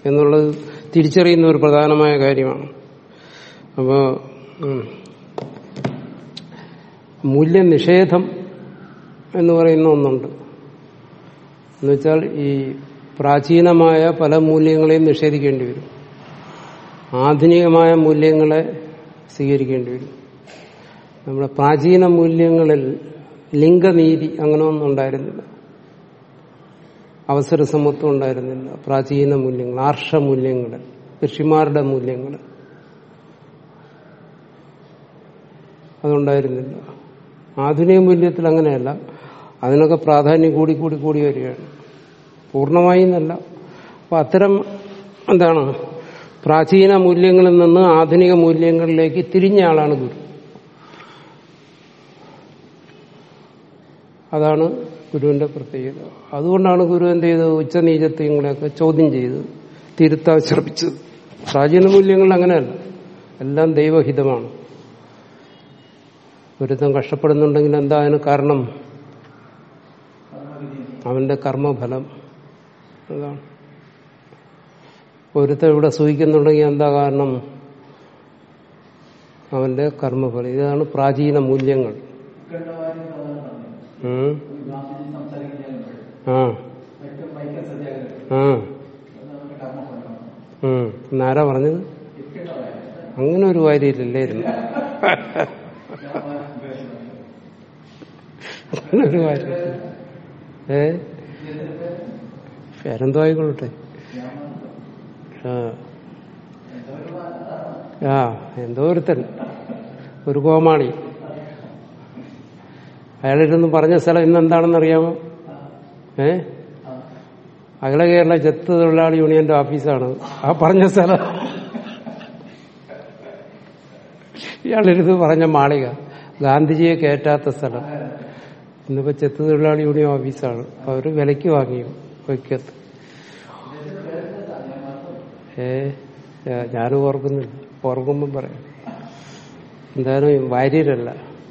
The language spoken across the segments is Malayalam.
എന്നുള്ളത് തിരിച്ചറിയുന്ന ഒരു പ്രധാനമായ കാര്യമാണ് അപ്പോൾ മൂല്യനിഷേധം എന്ന് പറയുന്ന ഒന്നുണ്ട് എന്നുവെച്ചാൽ ഈ പ്രാചീനമായ പല മൂല്യങ്ങളെയും നിഷേധിക്കേണ്ടി വരും ആധുനികമായ മൂല്യങ്ങളെ സ്വീകരിക്കേണ്ടി വരും നമ്മുടെ പ്രാചീന മൂല്യങ്ങളിൽ ലിംഗനീതി അങ്ങനെ ഒന്നും ഉണ്ടായിരുന്നില്ല അവസര സമത്വം ഉണ്ടായിരുന്നില്ല പ്രാചീന മൂല്യങ്ങൾ ആർഷ മൂല്യങ്ങൾ ഋഷിമാരുടെ മൂല്യങ്ങൾ അതുണ്ടായിരുന്നില്ല ആധുനിക മൂല്യത്തിൽ അങ്ങനെയല്ല അതിനൊക്കെ പ്രാധാന്യം കൂടി കൂടി കൂടി വരികയാണ് പൂർണ്ണമായി എന്നല്ല അപ്പൊ അത്തരം എന്താണ് പ്രാചീന മൂല്യങ്ങളിൽ നിന്ന് ആധുനിക മൂല്യങ്ങളിലേക്ക് തിരിഞ്ഞ ആളാണ് ഗുരു അതാണ് ഗുരുവിന്റെ പ്രത്യേകത അതുകൊണ്ടാണ് ഗുരു എന്ത് ചെയ്തത് ഉച്ചനീചത്വങ്ങളെയൊക്കെ ചോദ്യം ചെയ്ത് തിരുത്താൻ ശ്രമിച്ചത് പ്രാചീന മൂല്യങ്ങൾ അങ്ങനെയല്ല എല്ലാം ദൈവഹിതമാണ് ഒരുത്തം കഷ്ടപ്പെടുന്നുണ്ടെങ്കിൽ എന്താ അതിന് കാരണം അവന്റെ കർമ്മഫലം അതാണ് ഒരുത്തൻ ഇവിടെ സൂഹിക്കുന്നുണ്ടെങ്കിൽ എന്താ കാരണം അവന്റെ കർമ്മഫലം ഇതാണ് പ്രാചീന മൂല്യങ്ങൾ ഉം. ആ ആ ഉം. എന്നാരാ പറഞ്ഞത് അങ്ങനെ ഒരു കാര്യമില്ലായിരുന്നു അങ്ങനെ ഒരു കാര്യം ഏ പേരെന്തോ ആയിക്കൊള്ളട്ടെ ആ ആ എന്തോ ഒരുത്തൻ ഒരു കോമാളി അയാളിരുന്ന് പറഞ്ഞ സ്ഥലം ഇന്ന് എന്താണെന്ന് അറിയാമോ ഏ അഖില കേരള ചെത്ത് തൊഴിലാളി യൂണിയന്റെ ഓഫീസാണ് ആ പറഞ്ഞ സ്ഥലം ഇയാളിരുന്ന് പറഞ്ഞ മാളിക ഗാന്ധിജിയെ കയറ്റാത്ത സ്ഥലം ഇന്നിപ്പോ ചെത്ത് തൊഴിലാളി യൂണിയൻ ഓഫീസാണ് അപ്പൊ അവര് വിലയ്ക്ക് വാങ്ങി വയ്ക്കത്ത് ഏ ഏ, ഞാനും ഓർക്കുന്നില്ല ഓർക്കുമ്പം പറയാം എന്തായാലും വാര്യരല്ല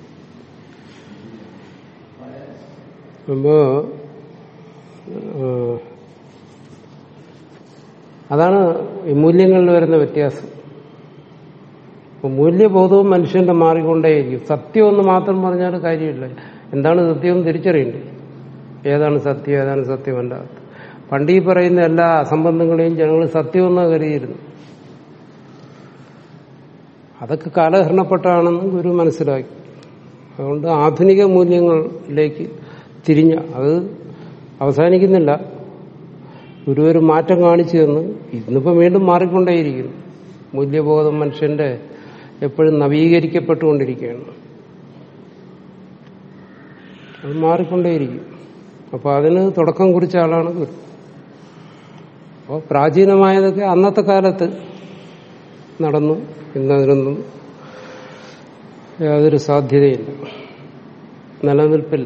അപ്പോ ഏ, അതാണ് ഈ മൂല്യങ്ങളിൽ വരുന്ന വ്യത്യാസം അപ്പൊ മൂല്യബോധവും മനുഷ്യന്റെ മാറിക്കൊണ്ടേയിരിക്കും സത്യം എന്ന് മാത്രം പറഞ്ഞാൽ കാര്യമില്ല എന്താണ് സത്യം എന്ന് തിരിച്ചറിയണ്ടേ ഏതാണ് സത്യം ഏതാണ് സത്യമല്ല പണ്ട് ഈ പറയുന്ന എല്ലാ അസംബന്ധങ്ങളെയും ജനങ്ങൾ സത്യമെന്നാണ് കരുതിയിരുന്നു അതൊക്കെ കാലഹരണപ്പെട്ടാണെന്ന് ഗുരു മനസ്സിലാക്കി അതുകൊണ്ട് ആധുനിക മൂല്യങ്ങളിലേക്ക് തിരിഞ്ഞ അത് അവസാനിക്കുന്നില്ല ഗുരു ഒരു മാറ്റം കാണിച്ചു തന്ന് ഇന്നിപ്പോ വീണ്ടും മാറിക്കൊണ്ടേയിരിക്കുന്നു മൂല്യബോധം മനുഷ്യന്റെ എപ്പോഴും നവീകരിക്കപ്പെട്ടുകൊണ്ടിരിക്കുകയാണ് അത് മാറിക്കൊണ്ടേയിരിക്കും അപ്പൊ അതിന് തുടക്കം കുറിച്ച ആളാണ് ഗുരു അപ്പോൾ പ്രാചീനമായതൊക്കെ അന്നത്തെ കാലത്ത് നടന്നു ഇന്നതിനൊന്നും യാതൊരു സാധ്യതയില്ല നിലനിൽപ്പില്ല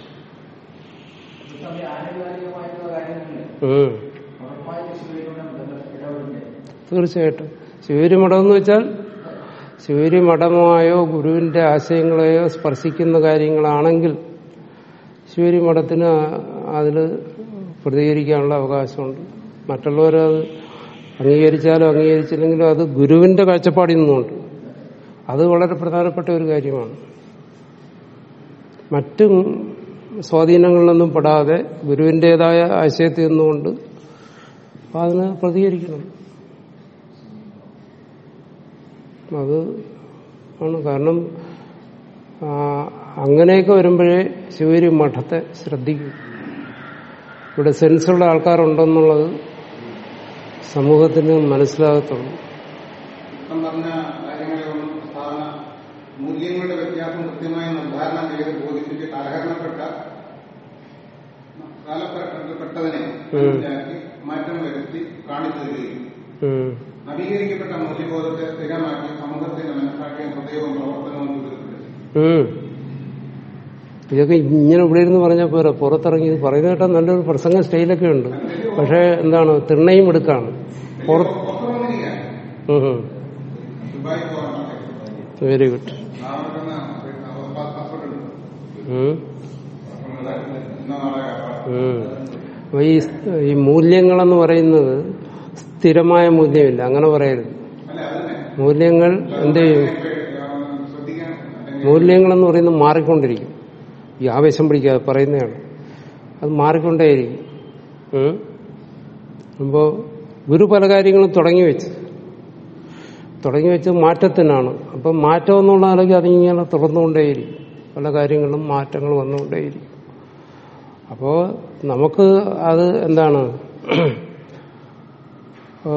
ഉം. തീർച്ചയായിട്ടും ശിവരിമഠം എന്ന് വെച്ചാൽ ശിവരിമഠമായോ ഗുരുവിന്റെ ആശയങ്ങളെയോ സ്പർശിക്കുന്ന കാര്യങ്ങളാണെങ്കിൽ ശിവരിമഠത്തിന് അതിൽ പ്രതികരിക്കാനുള്ള അവകാശമുണ്ട് മറ്റുള്ളവരത് അംഗീകരിച്ചാലും അംഗീകരിച്ചില്ലെങ്കിലും അത് ഗുരുവിന്റെ കാഴ്ചപ്പാടിൽ നിന്നുണ്ട് അത് വളരെ പ്രധാനപ്പെട്ട ഒരു കാര്യമാണ് മറ്റു സ്വാധീനങ്ങളിലൊന്നും പെടാതെ ഗുരുവിൻ്റെതായ ആശയത്തിൽ നിന്നുകൊണ്ട് അതിന് പ്രതികരിക്കണം അത് ആണ് കാരണം ആ, അങ്ങനെയൊക്കെ വരുമ്പോഴേ ശിവരി മഠത്തെ ശ്രദ്ധിക്കും ഇവിടെ സെൻസുള്ള ആൾക്കാരുണ്ടെന്നുള്ളത് സമൂഹത്തിന് മനസ്സിലാകത്തുള്ളൂ ഇപ്പം പറഞ്ഞ കാര്യങ്ങളൊന്നും സാധാരണ മൂല്യങ്ങളുടെ വ്യത്യാസം കൃത്യമായി നിർദ്ധാരണം ചെയ്ത് ബോധിപ്പിച്ച് കാലഹരണപ്പെട്ട കാലപ്പെട്ടതിനെ മനസ്സിലാക്കി മാറ്റം വരുത്തി കാണിച്ചു തരികയും ഉം. നവീകരിക്കപ്പെട്ട മൂല്യബോധത്തെ സ്ഥിരമാക്കി സമൂഹത്തിന്റെ മനസ്സാക്കിയും ഹൃദയവും പ്രവർത്തനവും ചുരുക്കപ്പെടുത്തി ഉം. ഇതൊക്കെ ഇങ്ങനെ ഇവിടെ ഇരുന്ന് പറഞ്ഞാൽ പോരാ പുറത്തിറങ്ങി ഇത് പറയുന്ന കേട്ടാൽ നല്ലൊരു പ്രസംഗ സ്റ്റൈലൊക്കെ ഉണ്ട് പക്ഷെ എന്താണ് തിണ്ണയും എടുക്കാണ് പുറത്ത് പുറത്തുവന്നിരിക്കുകയാണ് ദുബായ് പോകാൻ വെരി ഗുഡ് നാളെ പാസ്പോർട്ട് ഉണ്ട് ഉം. ഇന്നോ നാളെ ഉം. അപ്പൊ ഈ ഈ മൂല്യങ്ങളെന്ന് പറയുന്നത് സ്ഥിരമായ മൂല്യമില്ല അങ്ങനെ പറയരുത് അല്ല അതന്നെ മൂല്യങ്ങൾ എന്ത് ചെയ്യും ശ്രദ്ധിക്കാൻ അല്ലെങ്കിൽ മൂല്യങ്ങളെന്ന് പറയുന്നത് മാറിക്കൊണ്ടിരിക്കും ഈ ആവേശം പിടിക്കാതെ പറയുന്നതാണ് അത് മാറിക്കൊണ്ടേയിരിക്കും ഉം. അപ്പോ ഗുരു പല കാര്യങ്ങളും തുടങ്ങി വെച്ച് തുടങ്ങി വെച്ച് മാറ്റത്തിനാണ് അപ്പം മാറ്റം എന്നുള്ള അല്ലെങ്കിൽ അതിങ്ങനെ തുടർന്നുകൊണ്ടേയിരിക്കും പല കാര്യങ്ങളും മാറ്റങ്ങൾ വന്നുകൊണ്ടേയിരിക്കും അപ്പോൾ നമുക്ക് അത് എന്താണ് ആ,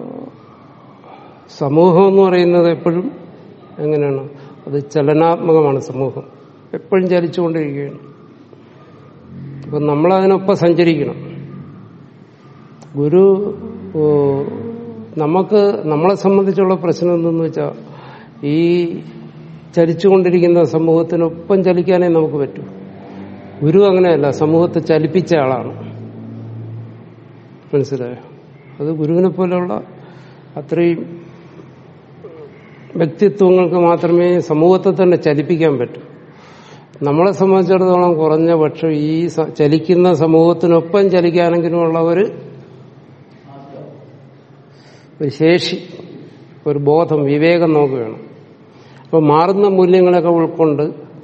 സമൂഹം എന്ന് പറയുന്നത് എപ്പോഴും എങ്ങനെയാണ് അത് ചലനാത്മകമാണ് സമൂഹം എപ്പോഴും ചലിച്ചുകൊണ്ടിരിക്കുകയാണ് അപ്പം നമ്മളതിനൊപ്പം സഞ്ചരിക്കണം ഗുരു ഓ, നമുക്ക് നമ്മളെ സംബന്ധിച്ചുള്ള പ്രശ്നം എന്തെന്ന് വെച്ചാൽ ഈ ചലിച്ചുകൊണ്ടിരിക്കുന്ന സമൂഹത്തിനൊപ്പം ചലിക്കാനേ നമുക്ക് പറ്റൂ ഗുരു അങ്ങനെയല്ല സമൂഹത്തെ ചലിപ്പിച്ച ആളാണ് മനസ്സിലായോ അത് ഗുരുവിനെ പോലെയുള്ള അത്രയും വ്യക്തിത്വങ്ങൾക്ക് മാത്രമേ സമൂഹത്തെ തന്നെ ചലിപ്പിക്കാൻ പറ്റൂ നമ്മളെ സംബന്ധിച്ചിടത്തോളം കുറഞ്ഞ പക്ഷം ഈ സ- ചലിക്കുന്ന സമൂഹത്തിനൊപ്പം ചലിക്കാനെങ്കിലുമുള്ള ഒരു ഒരു ശേഷി ഒരു ബോധം വിവേകം നമുക്ക് വേണം അപ്പൊ മാറുന്ന മൂല്യങ്ങളൊക്കെ ഉൾക്കൊണ്ട്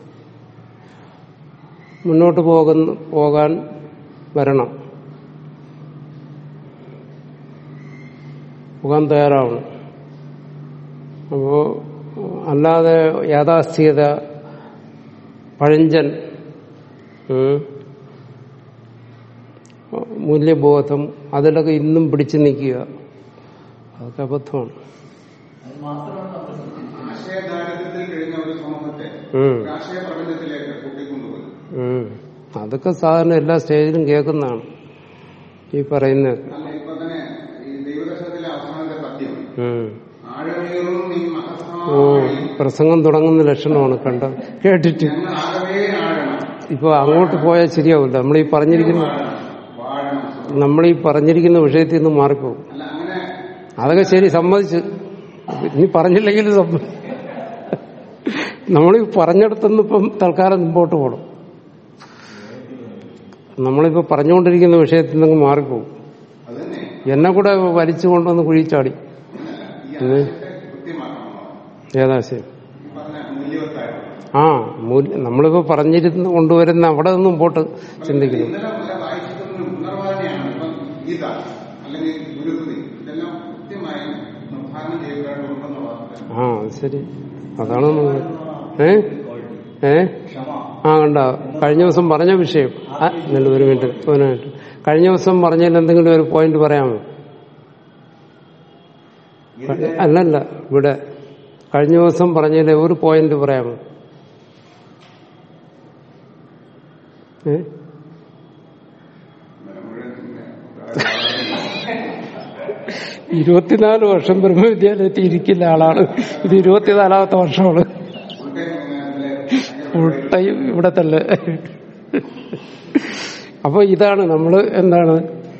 മുന്നോട്ട് പോകുന്ന പോകാൻ വരണം പോകാൻ തയ്യാറാവണം അപ്പോ അല്ലാതെ യാഥാസ്ഥികത പഴഞ്ചൻ ഉം, മൂല്യബോധം അതിലൊക്കെ ഇന്നും പിടിച്ചു നിൽക്കുക അതൊക്കെ അബദ്ധമാണ് ആശയദാരിദ്ര്യത്തിൽ കഴിഞ്ഞ ഒരു സമൂഹത്തെ ഉം, രാഷ്ട്രീയ പ്രപഞ്ചത്തിലേക്ക് കൂട്ടിക്കൊണ്ടുപോയി ഉം. അതൊക്കെ സാധാരണ എല്ലാ സ്റ്റേജിലും കേൾക്കുന്നതാണ് ഈ പറയുന്നതൊക്കെ അല്ല ഇപ്പൊ തന്നെ ഈ ദൈവദർശനത്തിലെ അവസാനത്തെ പദ്യം ഉം. ആഴമേറും നീ ഓ മഹസ്തമായ പ്രസംഗം തുടങ്ങുന്ന ലക്ഷണമാണ് കണ്ട കേട്ടിട്ട് ഞങ്ങൾ ആകവേ ആഴണം ഇപ്പൊ അങ്ങോട്ട് പോയാൽ ശരിയാവില്ല നമ്മൾ ഈ പറഞ്ഞിരിക്കുന്ന വാഴണം വാഴണം നമ്മൾ ഈ പറഞ്ഞിരിക്കുന്ന വിഷയത്തിൽ നിന്ന് മാറിപ്പോകും അല്ല അങ്ങനെ അതൊക്കെ ശരി സമ്മതിച്ച് ഇനി പറഞ്ഞില്ലെങ്കിലും സമ്മതി നമ്മൾ ഈ പറഞ്ഞിടത്തുനിന്ന് ഇപ്പം തൽക്കാലം മുമ്പോട്ട് പോകണം നമ്മളിപ്പോ പറഞ്ഞുകൊണ്ടിരിക്കുന്ന വിഷയത്തിൽ നിന്ന് മാറിപ്പോകും അത് തന്നെ എന്നെ കൂടെ വലിച്ചു കൊണ്ടുവന്ന് കുഴിച്ചാടി ഈ ആശയത്തെ കൃത്യമാക്കണം ഏതാശയം ഈ പറഞ്ഞ മൂല്യവത്തായിരുന്നു ആ മൂല്യ നമ്മളിപ്പോ പറഞ്ഞിരുന്ന് കൊണ്ടുവരുന്ന അവിടെ നിന്നും പോട്ട് ചിന്തിക്കുന്നു ഇന്നലെ മുതലേ വായിച്ചതിന് പുനർവാദനയാണ് ഇപ്പം ഗീത അല്ലെങ്കിൽ ഗുരുകൃതി ഇതെല്ലാം കൃത്യമായി നിർദ്ധാരണം ചെയ്യപ്പെടേണ്ടതുണ്ടെന്നുള്ളത് ആ അത് ശരി അതാണ് നമ്മൾ ഏ ഏ ആ കണ്ട കഴിഞ്ഞ ദിവസം പറഞ്ഞ വിഷയം ആ നല്ല ഒരു മിനിറ്റ് ഒരു മിനിറ്റ് കഴിഞ്ഞ ദിവസം പറഞ്ഞതിൽ എന്തെങ്കിലും ഒരു പോയിന്റ് പറയാമോ അല്ലല്ല ഇവിടെ കഴിഞ്ഞ ദിവസം പറഞ്ഞതിൽ ഒരു പോയിന്റ് പറയാമോ ഏ ഇരുപത്തിനാല് വർഷം ബ്രഹ്മവിദ്യാലയത്തിൽ ഇരിക്കുന്ന ആളാണ് ഇത് ഇരുപത്തിനാലാമത്തെ വർഷമാണ് ഫുൾ ടൈം ഇവിടെ തന്നെ അപ്പൊ ഇതാണ് നമ്മള് എന്താണ്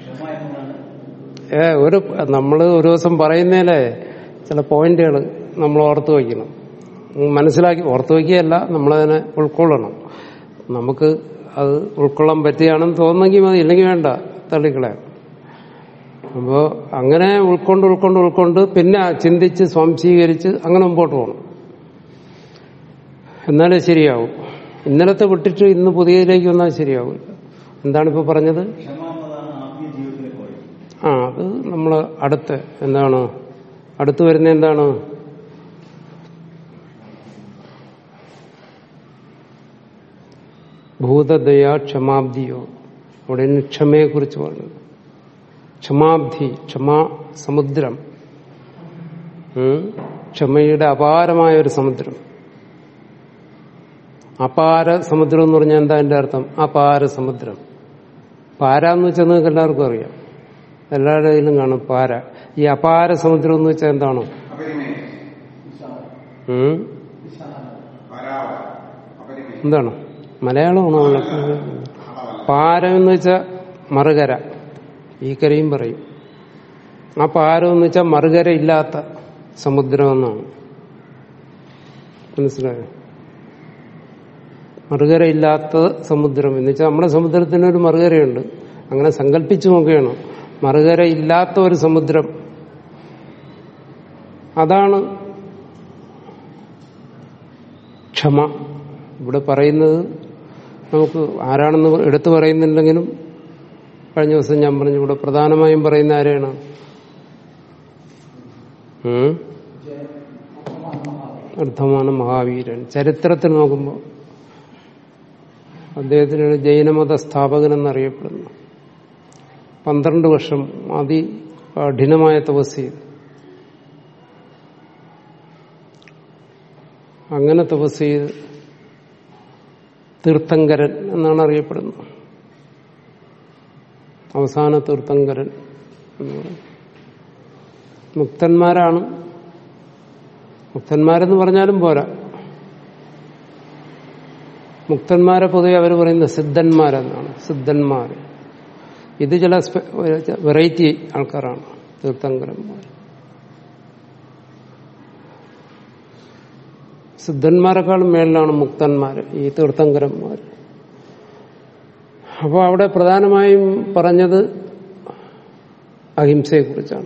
ഏ ഒരു നമ്മള് ഒരു ദിവസം പറയുന്നതിലെ ചില പോയിന്റുകൾ നമ്മൾ ഓർത്തു വയ്ക്കണം ഉം, മനസ്സിലാക്കി ഓർത്തു വയ്ക്കുകയല്ല നമ്മളതിനെ ഉൾക്കൊള്ളണം നമുക്ക് അത് ഉൾക്കൊള്ളാൻ പറ്റുകയാണെന്ന് തോന്നുന്നെങ്കിൽ മതി ഇല്ലെങ്കിൽ വേണ്ട തള്ളിക്കളയാം അപ്പോ അങ്ങനെ ഉൾക്കൊണ്ട് ഉൾക്കൊണ്ട് ഉൾക്കൊണ്ട് പിന്നെ ചിന്തിച്ച് സ്വാംശീകരിച്ച് അങ്ങനെ മുമ്പോട്ട് പോകണം എന്നാലേ ശരിയാവും ഇന്നലത്തെ വിട്ടിട്ട് ഇന്ന് പുതിയതിലേക്ക് വന്നാൽ ശരിയാവും എന്താണിപ്പോ പറഞ്ഞത് ആ അത് നമ്മൾ അടുത്ത് എന്താണ് അടുത്ത് വരുന്ന എന്താണ് ഭൂതദയ ക്ഷമാബ്ദിയോ അവിടെ ക്ഷമയെ കുറിച്ച് പറഞ്ഞത് ക്ഷമാബ്ധി ക്ഷമാ സമുദ്രം ഉം. ക്ഷമയുടെ അപാരമായ ഒരു സമുദ്രം അപാര സമുദ്രം എന്ന് പറഞ്ഞാൽ എന്താ എന്റെ അർത്ഥം അപാര സമുദ്രം പാര എന്ന് വെച്ചാൽ നിങ്ങൾക്ക് എല്ലാവർക്കും അറിയാം എല്ലാവരുടെ കയ്യിലും കാണും പാര ഈ അപാര സമുദ്രം എന്ന് വെച്ചാൽ എന്താണോ അപരിമയം ഉം? പരാവ അപരിമയം എന്താണ് മലയാളമാണോ ഉള്ളത്? പാരം എന്ന് വെച്ചാൽ മറുകര ഈ കരയും പറയും ആ പാരം എന്ന് വെച്ചാൽ മറുകര ഇല്ലാത്ത സമുദ്രം എന്നാണ് മനസ്സിലായോ മറുകര ഇല്ലാത്ത സമുദ്രം എന്ന് വെച്ചാൽ നമ്മുടെ സമുദ്രത്തിന് ഒരു മറുകരയുണ്ട് അങ്ങനെ സങ്കല്പിച്ചു നോക്കുകയാണ് മറുകര ഇല്ലാത്ത ഒരു സമുദ്രം അതാണ് ക്ഷമ ഇവിടെ പറയുന്നത് നമുക്ക് ആരാണെന്ന് എടുത്തു പറയുന്നില്ലെങ്കിലും കഴിഞ്ഞ ദിവസം ഞാൻ പറഞ്ഞു ഇവിടെ പ്രധാനമായും പറയുന്ന ആരെയാണ് ഉം? അർദ്ധമാണ് മഹാവീരൻ ചരിത്രത്തിൽ നോക്കുമ്പോൾ അദ്ദേഹത്തിന് ജൈനമത സ്ഥാപകൻ എന്നറിയപ്പെടുന്നു പന്ത്രണ്ട് വർഷം അതി കഠിനമായ തപസ് ചെയ്തു അങ്ങനെ തപസ് ചെയ്ത് തീർത്ഥങ്കരൻ എന്നാണ് അറിയപ്പെടുന്നത് അവസാന തീർത്ഥങ്കരൻ എന്ന് പറയും മുക്തന്മാരാണ് മുക്തന്മാരെന്ന് പറഞ്ഞാലും പോരാ മുക്തന്മാരെ പൊതുവെ അവർ പറയുന്നത് സിദ്ധന്മാരെന്നാണ് സിദ്ധന്മാർ ഇത് ചില വെറൈറ്റി ആൾക്കാരാണ് തീർത്ഥങ്കരന്മാർ സിദ്ധന്മാരെക്കാളും മേളിലാണ് മുക്തന്മാർ ഈ തീർത്ഥങ്കരന്മാർ അപ്പോൾ അവിടെ പ്രധാനമായും പറഞ്ഞത് അഹിംസയെക്കുറിച്ചാണ്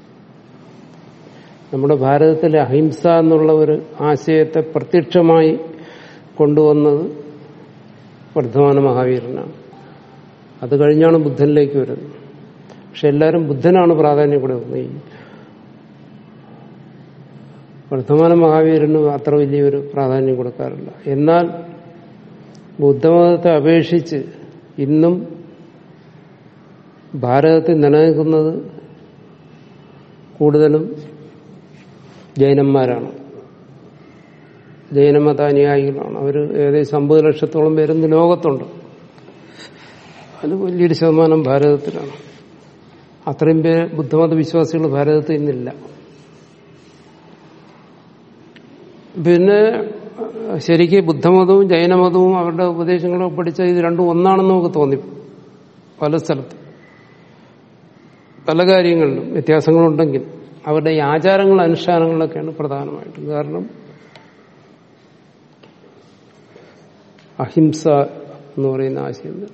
നമ്മുടെ ഭാരതത്തിലെ അഹിംസ എന്നുള്ള ഒരു ആശയത്തെ പ്രത്യക്ഷമായി കൊണ്ടുവന്നത് വർദ്ധമാന മഹാവീരനാണ് അത് കഴിഞ്ഞാണ് ബുദ്ധനിലേക്ക് വരുന്നത് പക്ഷെ എല്ലാവരും ബുദ്ധനാണ് പ്രാധാന്യം കൊടുക്കുന്നത് ഈ വർദ്ധമാന മഹാവീരന് അത്ര വലിയൊരു പ്രാധാന്യം കൊടുക്കാറില്ല എന്നാൽ ബുദ്ധമതത്തെ അപേക്ഷിച്ച് ഇന്നും ഭാരതത്തിൽ നിലനിൽക്കുന്നത് കൂടുതലും ജൈനന്മാരാണ് ജൈനമതാനുയായികളാണ് അവർ ഏകദേശം അമ്പത് ലക്ഷത്തോളം പേരുന്ന ലോകത്തുണ്ട് അത് വലിയൊരു ശതമാനം ഭാരതത്തിലാണ് അത്രയും പേര് ബുദ്ധമത വിശ്വാസികൾ ഭാരതത്തിൽ ഇന്നില്ല പിന്നെ ശരിക്ക് ബുദ്ധമതവും ജൈനമതവും അവരുടെ ഉപദേശങ്ങളൊക്കെ പഠിച്ച ഇത് രണ്ടും ഒന്നാണെന്ന് നമുക്ക് തോന്നി പല സ്ഥലത്ത് പല കാര്യങ്ങളിലും വ്യത്യാസങ്ങളുണ്ടെങ്കിൽ അവരുടെ ഈ ആചാരങ്ങൾ അനുഷ്ഠാനങ്ങളൊക്കെയാണ് പ്രധാനമായിട്ടും കാരണം അഹിംസ എന്ന് പറയുന്ന ആശയം തന്നെ.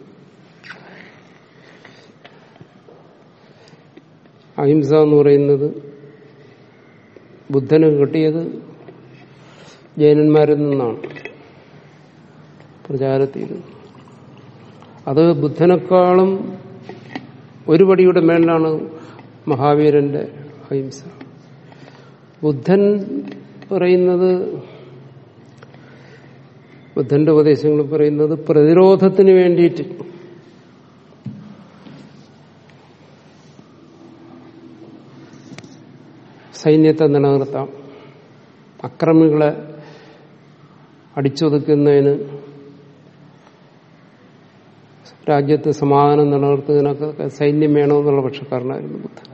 അഹിംസ എന്ന് പറയുന്നത് ബുദ്ധന് കിട്ടിയത് ജൈനന്മാരിൽ നിന്നാണ് പ്രചാരത്തിൽ അത് ബുദ്ധനേക്കാളും ഒരു പടിയുടെ മേളിലാണ് മഹാവീരന്റെ അഹിംസ ബുദ്ധൻ പറയുന്നത് ബുദ്ധന്റെ ഉപദേശങ്ങൾ പറയുന്നത് പ്രതിരോധത്തിന് വേണ്ടിയിട്ട് സൈന്യത്തെ നിലനിർത്താം അക്രമികളെ അടിച്ചൊതുക്കുന്നതിന് രാജ്യത്ത് സമാധാനം നിലനിർത്തുന്നതിനൊക്കെ സൈന്യം വേണമെന്നുള്ള പക്ഷക്കാരനായിരുന്നു ബുദ്ധൻ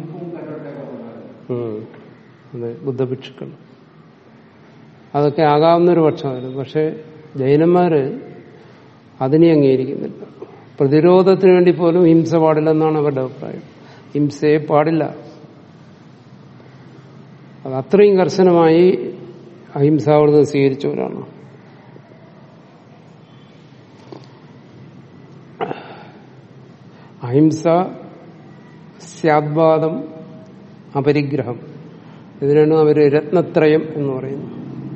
ഉം. അതെ ബുദ്ധഭിക്ഷുക്കൾ അതൊക്കെ ആകാവുന്നൊരു പക്ഷമായിരുന്നു പക്ഷെ ജൈനന്മാര് അതിനെ അംഗീകരിക്കുന്നില്ല പ്രതിരോധത്തിന് വേണ്ടി പോലും ഹിംസ പാടില്ലെന്നാണ് അവരുടെ അഭിപ്രായം ഹിംസയെ പാടില്ല അത് അത്രയും കർശനമായി അഹിംസ അവിടുന്ന് സ്വീകരിച്ചവരാണ് അഹിംസ സ്യാദ്വാദം അപരിഗ്രഹം ഇതിനാണ് അവര് രത്നത്രയം എന്ന് പറയുന്നത്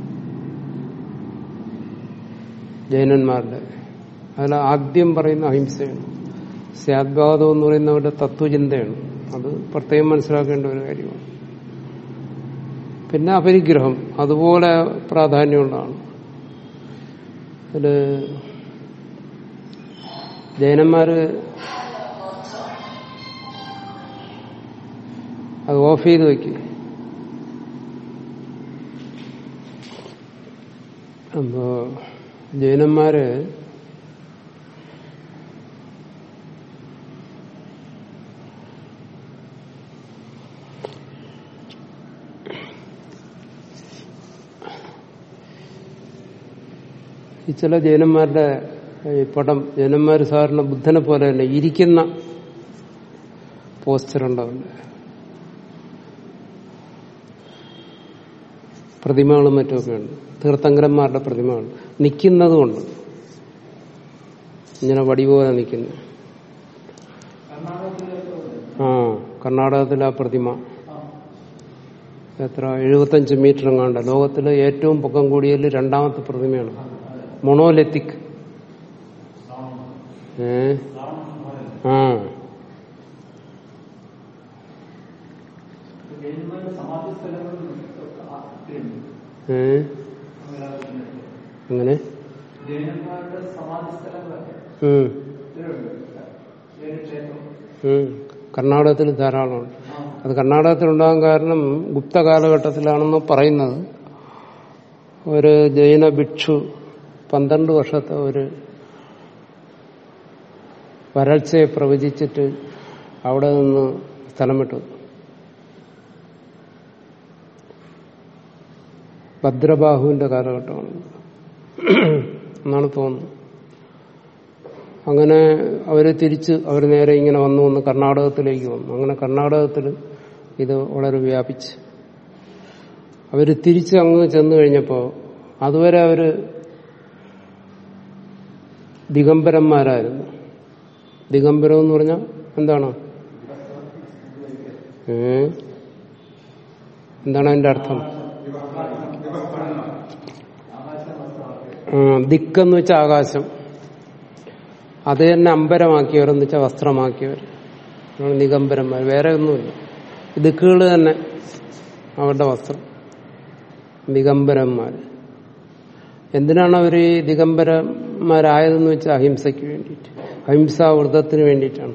ജൈനന്മാരുടെ അതിൽ ആദ്യം പറയുന്ന അഹിംസയാണ് സ്യാദ്വാദം എന്ന് പറയുന്ന അവരുടെ തത്വചിന്തയാണ് അത് പ്രത്യേകം മനസ്സിലാക്കേണ്ട ഒരു കാര്യമാണ് പിന്നെ അപരിഗ്രഹം അതുപോലെ പ്രാധാന്യമുള്ളതാണ് അതില് ജൈനന്മാര് അത് ഓഫ് ചെയ്ത് വെക്കും അപ്പോ ജൈനന്മാര് ഈ ചില ജൈനന്മാരുടെ ഈ പടം ജൈനന്മാർ സാധാരണ ബുദ്ധനെ പോലെ തന്നെ ഇരിക്കുന്ന പോസ്റ്റർ ഉണ്ടാവില്ല പ്രതിമകളും മറ്റുമൊക്കെ ഉണ്ട് തീർത്ഥങ്കരന്മാരുടെ പ്രതിമകൾ നിൽക്കുന്നതുകൊണ്ട് ഇങ്ങനെ വടി പോലെ നിൽക്കുന്നു കർണാടകത്തിലെ ആ പ്രതിമ എത്ര എഴുപത്തഞ്ച് മീറ്റർ എങ്ങാണ്ട് ലോകത്തിലെ ഏറ്റവും പൊക്കം കൂടിയതിൽ രണ്ടാമത്തെ പ്രതിമയാണ് മൊണോലെത്തിക് ഏ ആ സമാധി സ്ഥലങ്ങളിൽ ഏ അങ്ങനെ ജൈനന്മാരുടെ സമാധി സ്ഥലങ്ങളൊക്കെ ഉം, ജൈന ക്ഷേത്രം ഉം. കർണാടകത്തിൽ ധാരാളമുണ്ട് അത് കർണാടകത്തിലുണ്ടാകാൻ കാരണം ഗുപ്ത കാലഘട്ടത്തിലാണെന്ന് പറയുന്നത് ഒരു ജൈന ഭിക്ഷു പന്ത്രണ്ട് വർഷത്തെ ഒരു വരൾച്ചയെ പ്രവചിച്ചിട്ട് അവിടെ നിന്ന് സ്ഥലം വിട്ടു ഭദ്രബാഹുവിന്റെ കാലഘട്ടമാണ് എന്നാണ് തോന്നുന്നത് അങ്ങനെ അവര് തിരിച്ച് അവർ നേരെ ഇങ്ങനെ വന്നു വന്ന് കർണാടകത്തിലേക്ക് വന്നു അങ്ങനെ കർണാടകത്തിൽ ഇത് വളരെ വ്യാപിച്ച് അവര് തിരിച്ച് അങ്ങ് ചെന്നു കഴിഞ്ഞപ്പോൾ അതുവരെ അവര് ദിഗംബരന്മാരായിരുന്നു ദിഗംബരം എന്ന് പറഞ്ഞാൽ എന്താണ് ഏ എന്താണ് അതിന്റെ അർത്ഥം ആ, ദിക്കെന്ന് വെച്ചാൽ ആകാശം അത് തന്നെ അമ്പരമാക്കിയവരെന്ന് വെച്ചാൽ വസ്ത്രമാക്കിയവർ അതാണ് നിഗംബരന്മാർ വേറെ ഒന്നുമില്ല ദിക്കുകൾ തന്നെ അവരുടെ വസ്ത്രം ദിഗംബരന്മാർ എന്തിനാണ് അവർ ഈ ദിഗംബരന്മാരായതെന്ന് വെച്ചാൽ അഹിംസയ്ക്ക് വേണ്ടിയിട്ട് അഹിംസാ വ്രതത്തിന് വേണ്ടിയിട്ടാണ്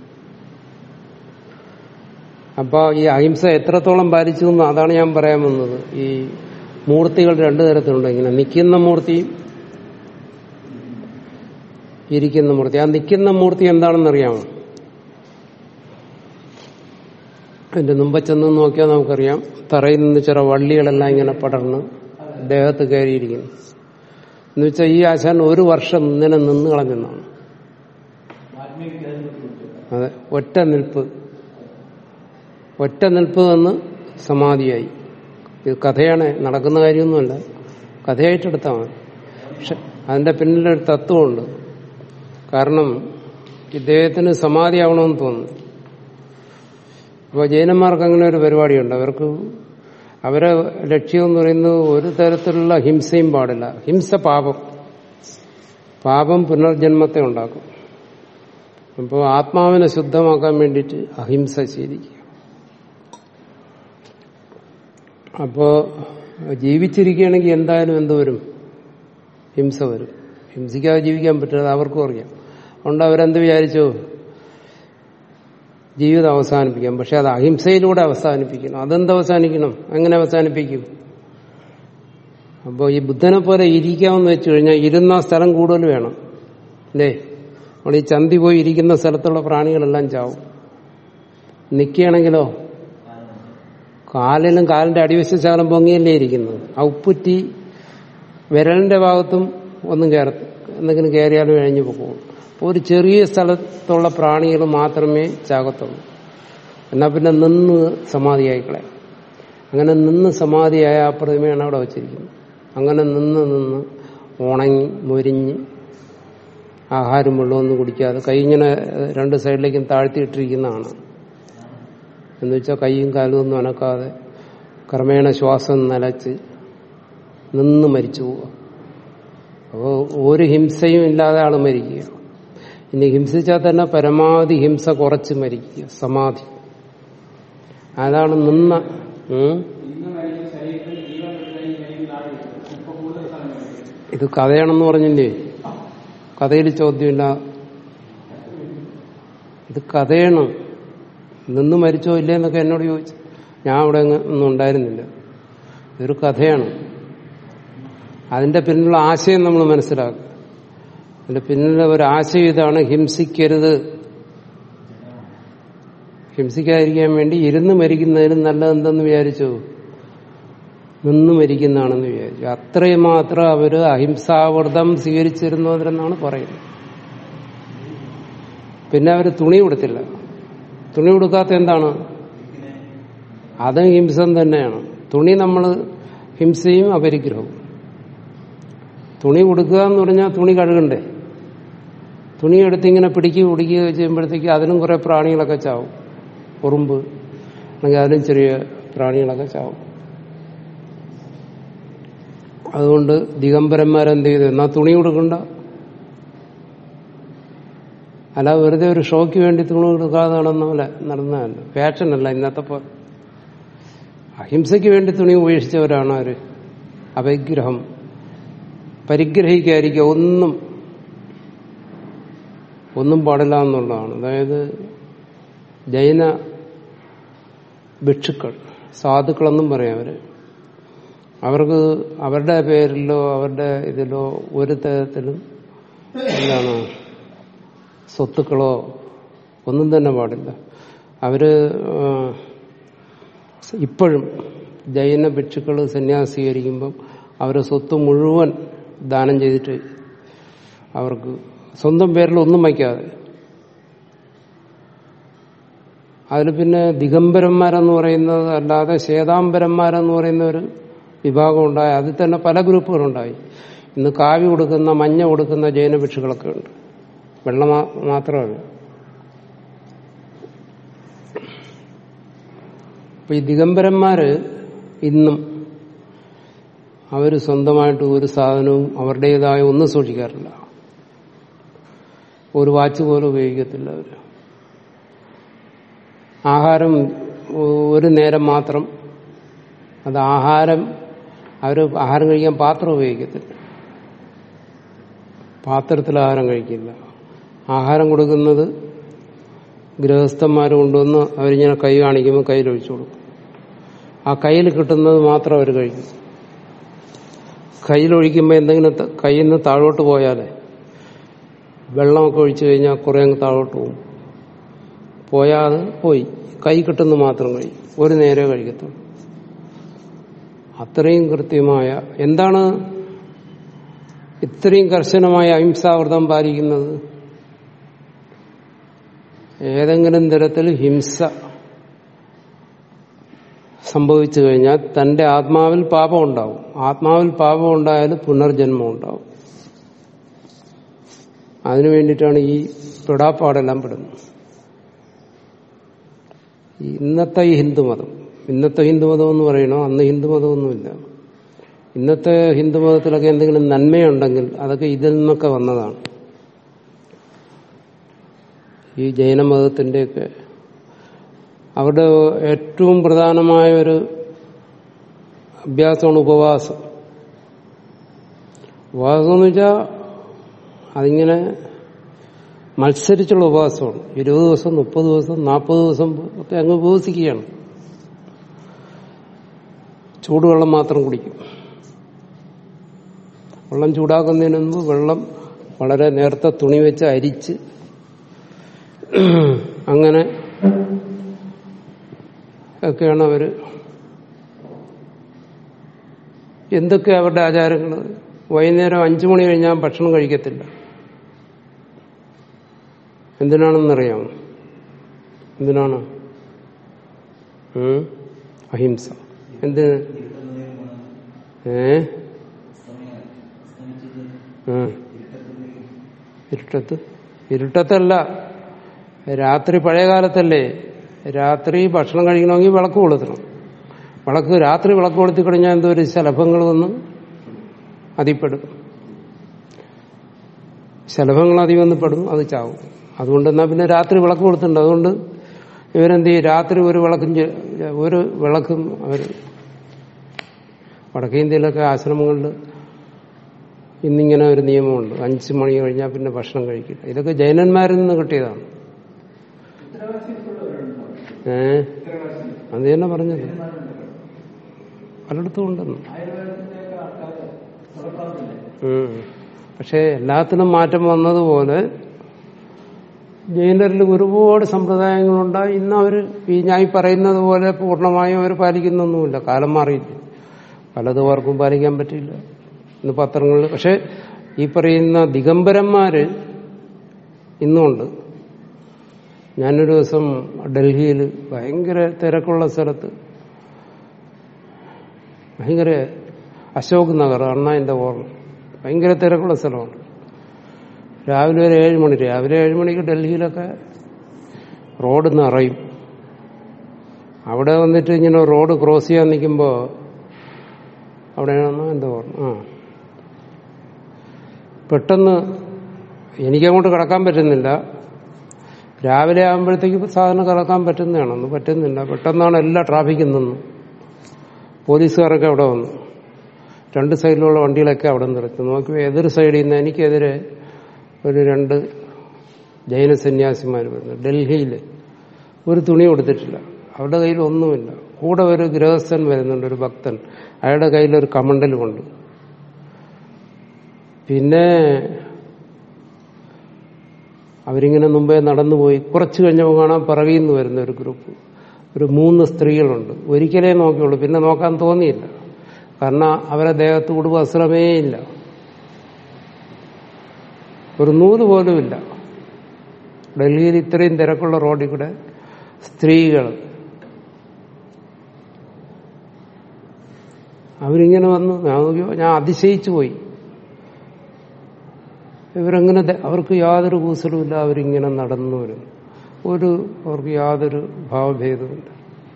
അപ്പൊ ഈ അഹിംസ എത്രത്തോളം പാലിച്ചു എന്ന് അതാണ് ഞാൻ പറയാൻ വന്നത് ഈ മൂർത്തികൾ രണ്ടു തരത്തിലുണ്ട് ഇങ്ങനെ നിൽക്കുന്ന മൂർത്തിയും ഇരിക്കുന്ന മൂർത്തി ആ നിൽക്കുന്ന മൂർത്തി എന്താണെന്നറിയാമോ അതിന്റെ മുമ്പ് ചെന്ന് നോക്കിയാൽ നമുക്കറിയാം തറയിൽ നിന്ന് ചില വള്ളികളെല്ലാം ഇങ്ങനെ പടർന്ന് ദേഹത്ത് കയറിയിരിക്കുന്നു എന്ന് വെച്ചാൽ ഈ ആശാൻ ഒരു വർഷം ഇങ്ങനെ നിന്ന് കളഞ്ഞെന്നാണ് അതെ ഒറ്റ നിൽപ്പ് ഒറ്റ നിൽപ്പ് വന്ന് സമാധിയായി ഇത് കഥയാണ് നടക്കുന്ന കാര്യമൊന്നുമല്ല കഥയായിട്ടെടുത്താൽ മതി പക്ഷെ അതിന്റെ പിന്നിലൊരു തത്വമുണ്ട് കാരണം ഇദ്ദേഹത്തിന് സമാധിയാവണമെന്ന് തോന്നുന്നു അപ്പോൾ ജൈനന്മാർക്ക് അങ്ങനെ ഒരു പരിപാടിയുണ്ട് അവർക്ക് അവരെ ലക്ഷ്യം എന്ന് പറയുന്നത് ഒരു തരത്തിലുള്ള ഹിംസയും പാടില്ല ഹിംസ പാപം പാപം പുനർജന്മത്തെ ഉണ്ടാക്കും അപ്പോൾ ആത്മാവിനെ ശുദ്ധമാക്കാൻ വേണ്ടിയിട്ട് അഹിംസ ശീലിക്കുക അപ്പോ ജീവിച്ചിരിക്കുകയാണെങ്കിൽ എന്തായാലും എന്ത് വരും ഹിംസ വരും ഹിംസിക്കാതെ ജീവിക്കാൻ പറ്റില്ല അവർക്കും അറിയാം അതുകൊണ്ട് അവരെന്ത് വിചാരിച്ചു ജീവിതം അവസാനിപ്പിക്കാം പക്ഷെ അത് അഹിംസയിലൂടെ അവസാനിപ്പിക്കണം അതെന്ത് അവസാനിക്കണം എങ്ങനെ അവസാനിപ്പിക്കും അപ്പോൾ ഈ ബുദ്ധനെ പോലെ ഇരിക്കാമെന്ന് വെച്ചു കഴിഞ്ഞാൽ ഇരുന്ന സ്ഥലം കൂടുതൽ വേണം അല്ലേ നമ്മൾ ഈ ചന്തി പോയി ഇരിക്കുന്ന സ്ഥലത്തുള്ള പ്രാണികളെല്ലാം ചാവും നിൽക്കുകയാണെങ്കിലോ കാലിലും കാലിന്റെ അടിവശ ശകലം പൊങ്ങിയല്ലേ ഇരിക്കുന്നത് ആ ഉപ്പുറ്റി വിരലിന്റെ ഭാഗത്തും ഒന്നും കയറ എന്തെങ്കിലും കയറിയാലും കഴിഞ്ഞു പോകും അപ്പോൾ ഒരു ചെറിയ സ്ഥലത്തുള്ള പ്രാണികൾ മാത്രമേ ചാകത്തുള്ളൂ എന്നാൽ പിന്നെ നിന്ന് സമാധിയായിക്കളയാം അങ്ങനെ നിന്ന് സമാധിയായ ആ പ്രതിമയാണ് അവിടെ വച്ചിരിക്കുന്നത് അങ്ങനെ നിന്ന് നിന്ന് ഉണങ്ങി മൊരിഞ്ഞ് ആഹാരം വെള്ളമൊന്നും കുടിക്കാതെ കൈ ഇങ്ങനെ രണ്ട് സൈഡിലേക്കും താഴ്ത്തിയിട്ടിരിക്കുന്നതാണ് എന്ന് വെച്ചാൽ കൈയും കാലും ഒന്നും അനക്കാതെ ക്രമേണ ശ്വാസം നിലച്ച് നിന്ന് മരിച്ചു പോവുക അപ്പോൾ ഒരു ഹിംസയും ഇല്ലാതെ ആൾ മരിക്കുക ഇനി ഹിംസിച്ചാൽ തന്നെ പരമാവധി ഹിംസ കുറച്ച് മരിക്കുക സമാധി അതാണ് നിന്ന ഉം? ഇത് കഥയാണെന്ന് പറഞ്ഞില്ലേ കഥയിൽ ചോദ്യമില്ല ഇത് കഥയാണ് നിന്ന് മരിച്ചോ ഇല്ലേ എന്നൊക്കെ എന്നോട് ചോദിച്ചു ഞാൻ അവിടെ അങ്ങ് ഒന്നും ഉണ്ടായിരുന്നില്ല ഇതൊരു കഥയാണ് അതിന്റെ പിന്നിലുള്ള ആശയം നമ്മൾ മനസ്സിലാക്കുക അതിന്റെ പിന്നിലെ ഒരു ആശയം ഇതാണ് ഹിംസിക്കരുത് ഹിംസിക്കാതിരിക്കാൻ വേണ്ടി ഇരുന്ന് മരിക്കുന്നതിനും നല്ലതെന്തെന്ന് വിചാരിച്ചു നിന്ന് മരിക്കുന്നതാണെന്ന് വിചാരിച്ചു അത്രയും മാത്രം അവര് അഹിംസാവ്രതം സ്വീകരിച്ചിരുന്നവരെന്നാണ് പറയുന്നത് പിന്നെ അവര് തുണി കൊടുത്തില്ല തുണി കൊടുക്കാത്ത എന്താണ് അതും ഹിംസം തന്നെയാണ് തുണി നമ്മൾ ഹിംസയും അപരിഗ്രഹവും തുണി കൊടുക്കുക എന്ന് പറഞ്ഞാൽ തുണി കഴുകണ്ടേ തുണി എടുത്തിങ്ങനെ പിടിക്കുക പിടിക്കുക ചെയ്യുമ്പോഴത്തേക്ക് അതിനും കുറെ പ്രാണികളൊക്കെ ചാവും ഉറുമ്പ് അല്ലെങ്കിൽ അതിലും ചെറിയ പ്രാണികളൊക്കെ ചാവും അതുകൊണ്ട് ദിഗംബരന്മാരെന്ത് ചെയ്തു എന്നാ തുണി കൊടുക്കണ്ട അല്ല വെറുതെ ഒരു ഷോയ്ക്ക് വേണ്ടി തുണി കൊടുക്കാതെ നടന്ന പോലെ നടന്നതല്ല ഫാഷനല്ല ഇന്നത്തെ പോലെ അഹിംസയ്ക്ക് വേണ്ടി തുണി ഉപേക്ഷിച്ചവരാണ് അവര് അപരിഗ്രഹം പരിഗ്രഹിക്കാതിരിക്കുക ഒന്നും ഒന്നും പാടില്ല എന്നുള്ളതാണ് അതായത് ജൈന ഭിക്ഷുക്കൾ സാധുക്കളെന്നും പറയാം അവര് അവർക്ക് അവരുടെ പേരിലോ അവരുടെ ഇതിലോ ഒരു തരത്തിലും എന്താണ് സ്വത്തുക്കളോ ഒന്നും തന്നെ പാടില്ല അവര് ആ, ഇപ്പോഴും ജൈന ഭിക്ഷുക്കൾ സന്യാസം സ്വീകരിക്കുമ്പം അവരെ സ്വത്ത് മുഴുവൻ ദാനം ചെയ്തിട്ട് അവർക്ക് സ്വന്തം പേരിൽ ഒന്നും വയ്ക്കാതെ അതിൽ പിന്നെ ദിഗംബരന്മാരെന്ന് പറയുന്നത് അല്ലാതെ ശ്വേതാംബരന്മാരെന്ന് പറയുന്ന ഒരു വിഭാഗം ഉണ്ടായി അതിൽ തന്നെ പല ഗ്രൂപ്പുകളുണ്ടായി ഇന്ന് കാവി കൊടുക്കുന്ന മഞ്ഞ കൊടുക്കുന്ന ജൈന ഭിക്ഷുക്കളൊക്കെ ഉണ്ട് വെള്ള മാ- മാത്രമല്ല അപ്പൊ ഈ ദിഗംബരന്മാര് ഇന്നും അവര് സ്വന്തമായിട്ട് ഒരു സാധനവും അവരുടേതായ ഒന്നും സൂക്ഷിക്കാറില്ല ഒരു വാച്ച് പോലും ഉപയോഗിക്കത്തില്ല അവര് ആഹാരം ഒരു നേരം മാത്രം അത് ആഹാരം അവർ ആഹാരം കഴിക്കാൻ പാത്രം ഉപയോഗിക്കത്തില്ല പാത്രത്തിൽ ആഹാരം കഴിക്കില്ല ആഹാരം കൊടുക്കുന്നത് ഗൃഹസ്ഥന്മാർ കൊണ്ടുവന്ന് അവരിങ്ങനെ കൈ കാണിക്കുമ്പോൾ കയ്യിൽ ഒഴിച്ചു കൊടുക്കും ആ കയ്യിൽ കിട്ടുന്നത് മാത്രം അവർ കഴിക്കും കയ്യിലൊഴിക്കുമ്പോൾ എന്തെങ്കിലും ത- കയ്യിൽ നിന്ന് താഴോട്ട് പോയാലേ വെള്ളമൊക്കെ ഒഴിച്ചു കഴിഞ്ഞാൽ കുറെ അങ്ങ് താഴോട്ട് പോകും പോയാൽ അത് പോയി കൈ കിട്ടുന്നത് മാത്രം കഴിക്കും ഒരു നേരെ കഴിക്കത്തുള്ളൂ അത്രയും കൃത്യമായ എന്താണ് ഇത്രയും കർശനമായ അഹിംസാവ്രതം പാലിക്കുന്നത് ഏതെങ്കിലും തരത്തിൽ ഹിംസ സംഭവിച്ചു കഴിഞ്ഞാൽ തന്റെ ആത്മാവിൽ പാപം ഉണ്ടാവും ആത്മാവിൽ പാപം ഉണ്ടായാൽ പുനർജന്മം ഉണ്ടാവും അതിനു വേണ്ടിയിട്ടാണ് ഈ പെടാപ്പാടെല്ലാം പെടുന്നത് ഈ ഇന്നത്തെ ഈ ഹിന്ദുമതം ഇന്നത്തെ ഹിന്ദുമതം എന്ന് പറയണോ അന്ന് ഹിന്ദുമതമൊന്നുമില്ല ഇന്നത്തെ ഹിന്ദുമതത്തിലൊക്കെ എന്തെങ്കിലും നന്മയുണ്ടെങ്കിൽ അതൊക്കെ ഇതിൽ നിന്നൊക്കെ വന്നതാണ് ഈ ജൈനമതത്തിന്റെയൊക്കെ അവരുടെ ഏറ്റവും പ്രധാനമായ ഒരു അഭ്യാസമാണ് ഉപവാസം ഉപവാസം എന്ന് വെച്ചാൽ അതിങ്ങനെ മത്സരിച്ചുള്ള ഉപവാസമാണ് ഇരുപത് ദിവസം മുപ്പത് ദിവസം നാൽപ്പത് ദിവസം ഒക്കെ അങ്ങ് ഉപവസിക്കുകയാണ് ചൂടുവെള്ളം മാത്രം കുടിക്കും വെള്ളം ചൂടാക്കുന്നതിന് മുമ്പ് വെള്ളം വളരെ നേരത്തെ തുണി വെച്ച് അരിച്ച് അങ്ങനെ ഒക്കെയാണ് അവര് എന്തൊക്കെ അവരുടെ ആചാരങ്ങൾ വൈകുന്നേരം അഞ്ചു മണി കഴിഞ്ഞാൽ ഭക്ഷണം കഴിക്കത്തില്ല എന്തിനാണെന്നറിയാമോ എന്തിനാണ് ഉം? അഹിംസ എന്തിന് ഏ ഉം. ഇരുട്ടത്ത് ഇരുട്ടത്തല്ല രാത്രി പഴയ കാലത്തല്ലേ രാത്രി ഭക്ഷണം കഴിക്കണമെങ്കിൽ വിളക്ക് കൊളുത്തണം വിളക്ക് രാത്രി വിളക്ക് കൊളുത്തി കഴിഞ്ഞാൽ എന്തോ ഒരു ശലഭങ്ങൾ വന്ന് അതിപ്പെടും ശലഭങ്ങൾ അതി വന്ന് പെടും അത് ചാവും അതുകൊണ്ട് എന്നാ പിന്നെ രാത്രി വിളക്ക് കൊടുത്തിട്ടുണ്ട് അതുകൊണ്ട് ഇവരെന്ത് ചെയ്യും രാത്രി ഒരു വിളക്കും ചെ- ഒരു വിളക്കും അവർ വടക്കേ ഇന്ത്യയിലൊക്കെ ആശ്രമങ്ങളിൽ ഇന്നിങ്ങനെ ഒരു നിയമമുണ്ട് അഞ്ച് മണി കഴിഞ്ഞാൽ പിന്നെ ഭക്ഷണം കഴിക്കില്ല ഇതൊക്കെ ജൈനന്മാരിൽ നിന്ന് കിട്ടിയതാണ് ഏ അത് തന്നെ പറഞ്ഞത് പലയിടത്തും ഉണ്ടെന്ന് ആയുർവേദത്തിന്റെയൊക്കെ ആൾക്കാർ തുടക്കമില്ലേ ഉം. പക്ഷെ എല്ലാത്തിനും മാറ്റം വന്നതുപോലെ ജൈനരിൽ ഒരുപാട് സമ്പ്രദായങ്ങളുണ്ടായി ഇന്ന് അവർ ഈ ഞാൻ ഈ പറയുന്നത് പോലെ പൂർണ്ണമായും അവർ പാലിക്കുന്നൊന്നുമില്ല കാലം മാറിയില്ല പലതും ആർക്കും പാലിക്കാൻ പറ്റില്ല ഇന്ന് പത്രങ്ങളിൽ പക്ഷെ ഈ പറയുന്ന ദിഗംബരന്മാര് ഇന്നുമുണ്ട് ഞാനൊരു ദിവസം ഡൽഹിയിൽ ഭയങ്കര തിരക്കുള്ള സ്ഥലത്ത് ഭയങ്കര അശോക് നഗർ അണ്ണാന്റെ ഓർമ്മ ഭയങ്കര തിരക്കുള്ള സ്ഥലമാണ് രാവിലെ ഒരു ഏഴ് മണി രാവിലെ ഏഴ് മണിക്ക് ഡൽഹിയിലൊക്കെ റോഡ് നിറയും അവിടെ വന്നിട്ട് ഇങ്ങനെ റോഡ് ക്രോസ് ചെയ്യാൻ നിൽക്കുമ്പോൾ അവിടെയാണെന്നോ എന്തോ ഓർമ്മ ആ പെട്ടെന്ന് എനിക്കങ്ങോട്ട് കടക്കാൻ പറ്റുന്നില്ല രാവിലെ ആകുമ്പോഴത്തേക്ക് സാധാരണ കടക്കാൻ പറ്റുന്നതാണെന്ന് പറ്റുന്നില്ല പെട്ടെന്നാണ് എല്ലാ ട്രാഫിക്കും നിന്നു പോലീസുകാരൊക്കെ അവിടെ വന്നു രണ്ട് സൈഡിലുള്ള വണ്ടികളൊക്കെ അവിടെ നിർത്തി നോക്കി എതിർ സൈഡിൽ നിന്ന് എനിക്കെതിരെ ഒരു രണ്ട് ജൈന സന്യാസിമാർ വരുന്നു ഡൽഹിയിൽ ഒരു തുണി കൊടുത്തിട്ടില്ല അവരുടെ കയ്യിൽ ഒന്നുമില്ല കൂടെ ഒരു ഗൃഹസ്ഥൻ വരുന്നുണ്ട് ഒരു ഭക്തൻ അയാളുടെ കയ്യിൽ ഒരു കമണ്ടൽ കൊണ്ട് പിന്നെ അവരിങ്ങനെ മുമ്പേ നടന്നുപോയി കുറച്ച് കഴിഞ്ഞപ്പോൾ കാണാൻ പിറകിൽ നിന്ന് വരുന്ന ഒരു ഗ്രൂപ്പ് ഒരു മൂന്ന് സ്ത്രീകളുണ്ട് ഒരിക്കലേ നോക്കിയുള്ളൂ പിന്നെ നോക്കാൻ തോന്നിയില്ല കാരണം അവരെ ദേഹത്ത് ഉടു വസ്ത്രമേ ഇല്ല ഒരു നൂല് പോലും ഇല്ല ഡൽഹിയിൽ ഇത്രയും തിരക്കുള്ള റോഡിൽ കൂടെ സ്ത്രീകൾ അവരിങ്ങനെ വന്നു ഞാൻ നോക്കിയോ ഞാൻ അതിശയിച്ചു പോയി ഇവരങ്ങനെ ദ- അവർക്ക് യാതൊരു കൂസലുമില്ല അവരിങ്ങനെ നടന്നു വരും ഒരു അവർക്ക് യാതൊരു ഭാവഭേദമില്ല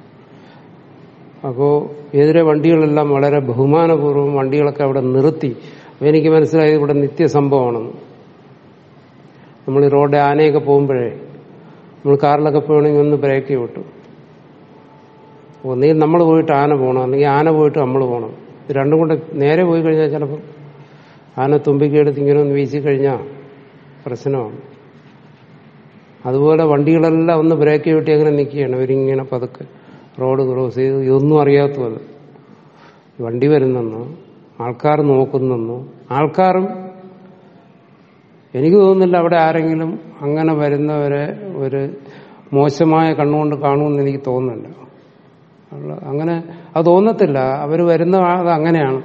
അപ്പോ എതിരെ വണ്ടികളെല്ലാം വളരെ ബഹുമാനപൂർവ്വം വണ്ടികളൊക്കെ അവിടെ നിർത്തി അപ്പൊ എനിക്ക് മനസ്സിലായത് ഇവിടെ നിത്യസംഭവമാണെന്ന് നമ്മൾ ഈ റോഡ് ആനയൊക്കെ പോകുമ്പോഴേ നമ്മൾ കാറിലൊക്കെ പോകണമെങ്കിൽ ഒന്ന് ബ്രേക്ക് വിട്ടു ഒന്നുകിൽ നമ്മൾ പോയിട്ട് ആന പോകണം അല്ലെങ്കിൽ ആന പോയിട്ട് നമ്മൾ പോകണം ഇത് രണ്ടും കൂടെ നേരെ പോയി കഴിഞ്ഞാൽ ചിലപ്പോൾ ആന തുമ്പിക്കെടുത്ത് ഇങ്ങനെ ഒന്ന് വീശി കഴിഞ്ഞാൽ പ്രശ്നമാണ് അതുപോലെ വണ്ടികളെല്ലാം ഒന്ന് ബ്രേക്ക് വിട്ടി അങ്ങനെ നിൽക്കുകയാണ് ഇവരിങ്ങനെ പതുക്കെ റോഡ് ക്രോസ് ചെയ്ത് ഇതൊന്നും അറിയാത്ത പോലെ വണ്ടി വരുന്നെന്നോ ആൾക്കാർ നോക്കുന്നെന്നോ ആൾക്കാരും എനിക്ക് തോന്നുന്നില്ല അവിടെ ആരെങ്കിലും അങ്ങനെ വരുന്നവരെ ഒരു മോശമായ കണ്ണുകൊണ്ട് കാണുമെന്ന് എനിക്ക് തോന്നുന്നില്ല ഉള്ള- അങ്ങനെ അത് തോന്നത്തില്ല അവർ വരുന്ന അത് അങ്ങനെയാണ്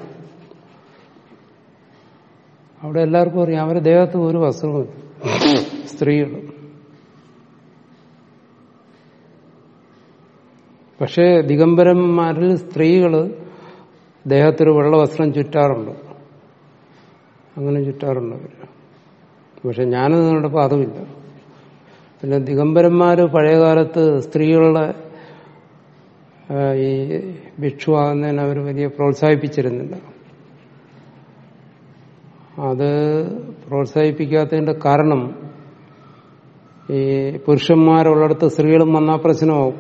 അവിടെ എല്ലാവർക്കും അറിയാം അവരുടെ ദേഹത്ത് ഒരു വസ്ത്രവും സ്ത്രീകൾ പക്ഷേ ദിഗംബരന്മാരിൽ സ്ത്രീകള് ദേഹത്തൊരു വെള്ള വസ്ത്രം ചുറ്റാറുണ്ട് അങ്ങനെ ചുറ്റാറുണ്ട് അവർ പക്ഷെ ഞാനത് കണ്ടപ്പോൾ അതുമില്ല പിന്നെ ദിഗംബരന്മാര് പഴയകാലത്ത് സ്ത്രീകളുടെ ആ, ഈ ഭിക്ഷുവാകുന്നതിന് അവർ വലിയ പ്രോത്സാഹിപ്പിച്ചിരുന്നില്ല അത് പ്രോത്സാഹിപ്പിക്കാത്തതിന്റെ കാരണം ഈ പുരുഷന്മാരുള്ളിടത്ത് സ്ത്രീകളും വന്നാൽ പ്രശ്നമാവും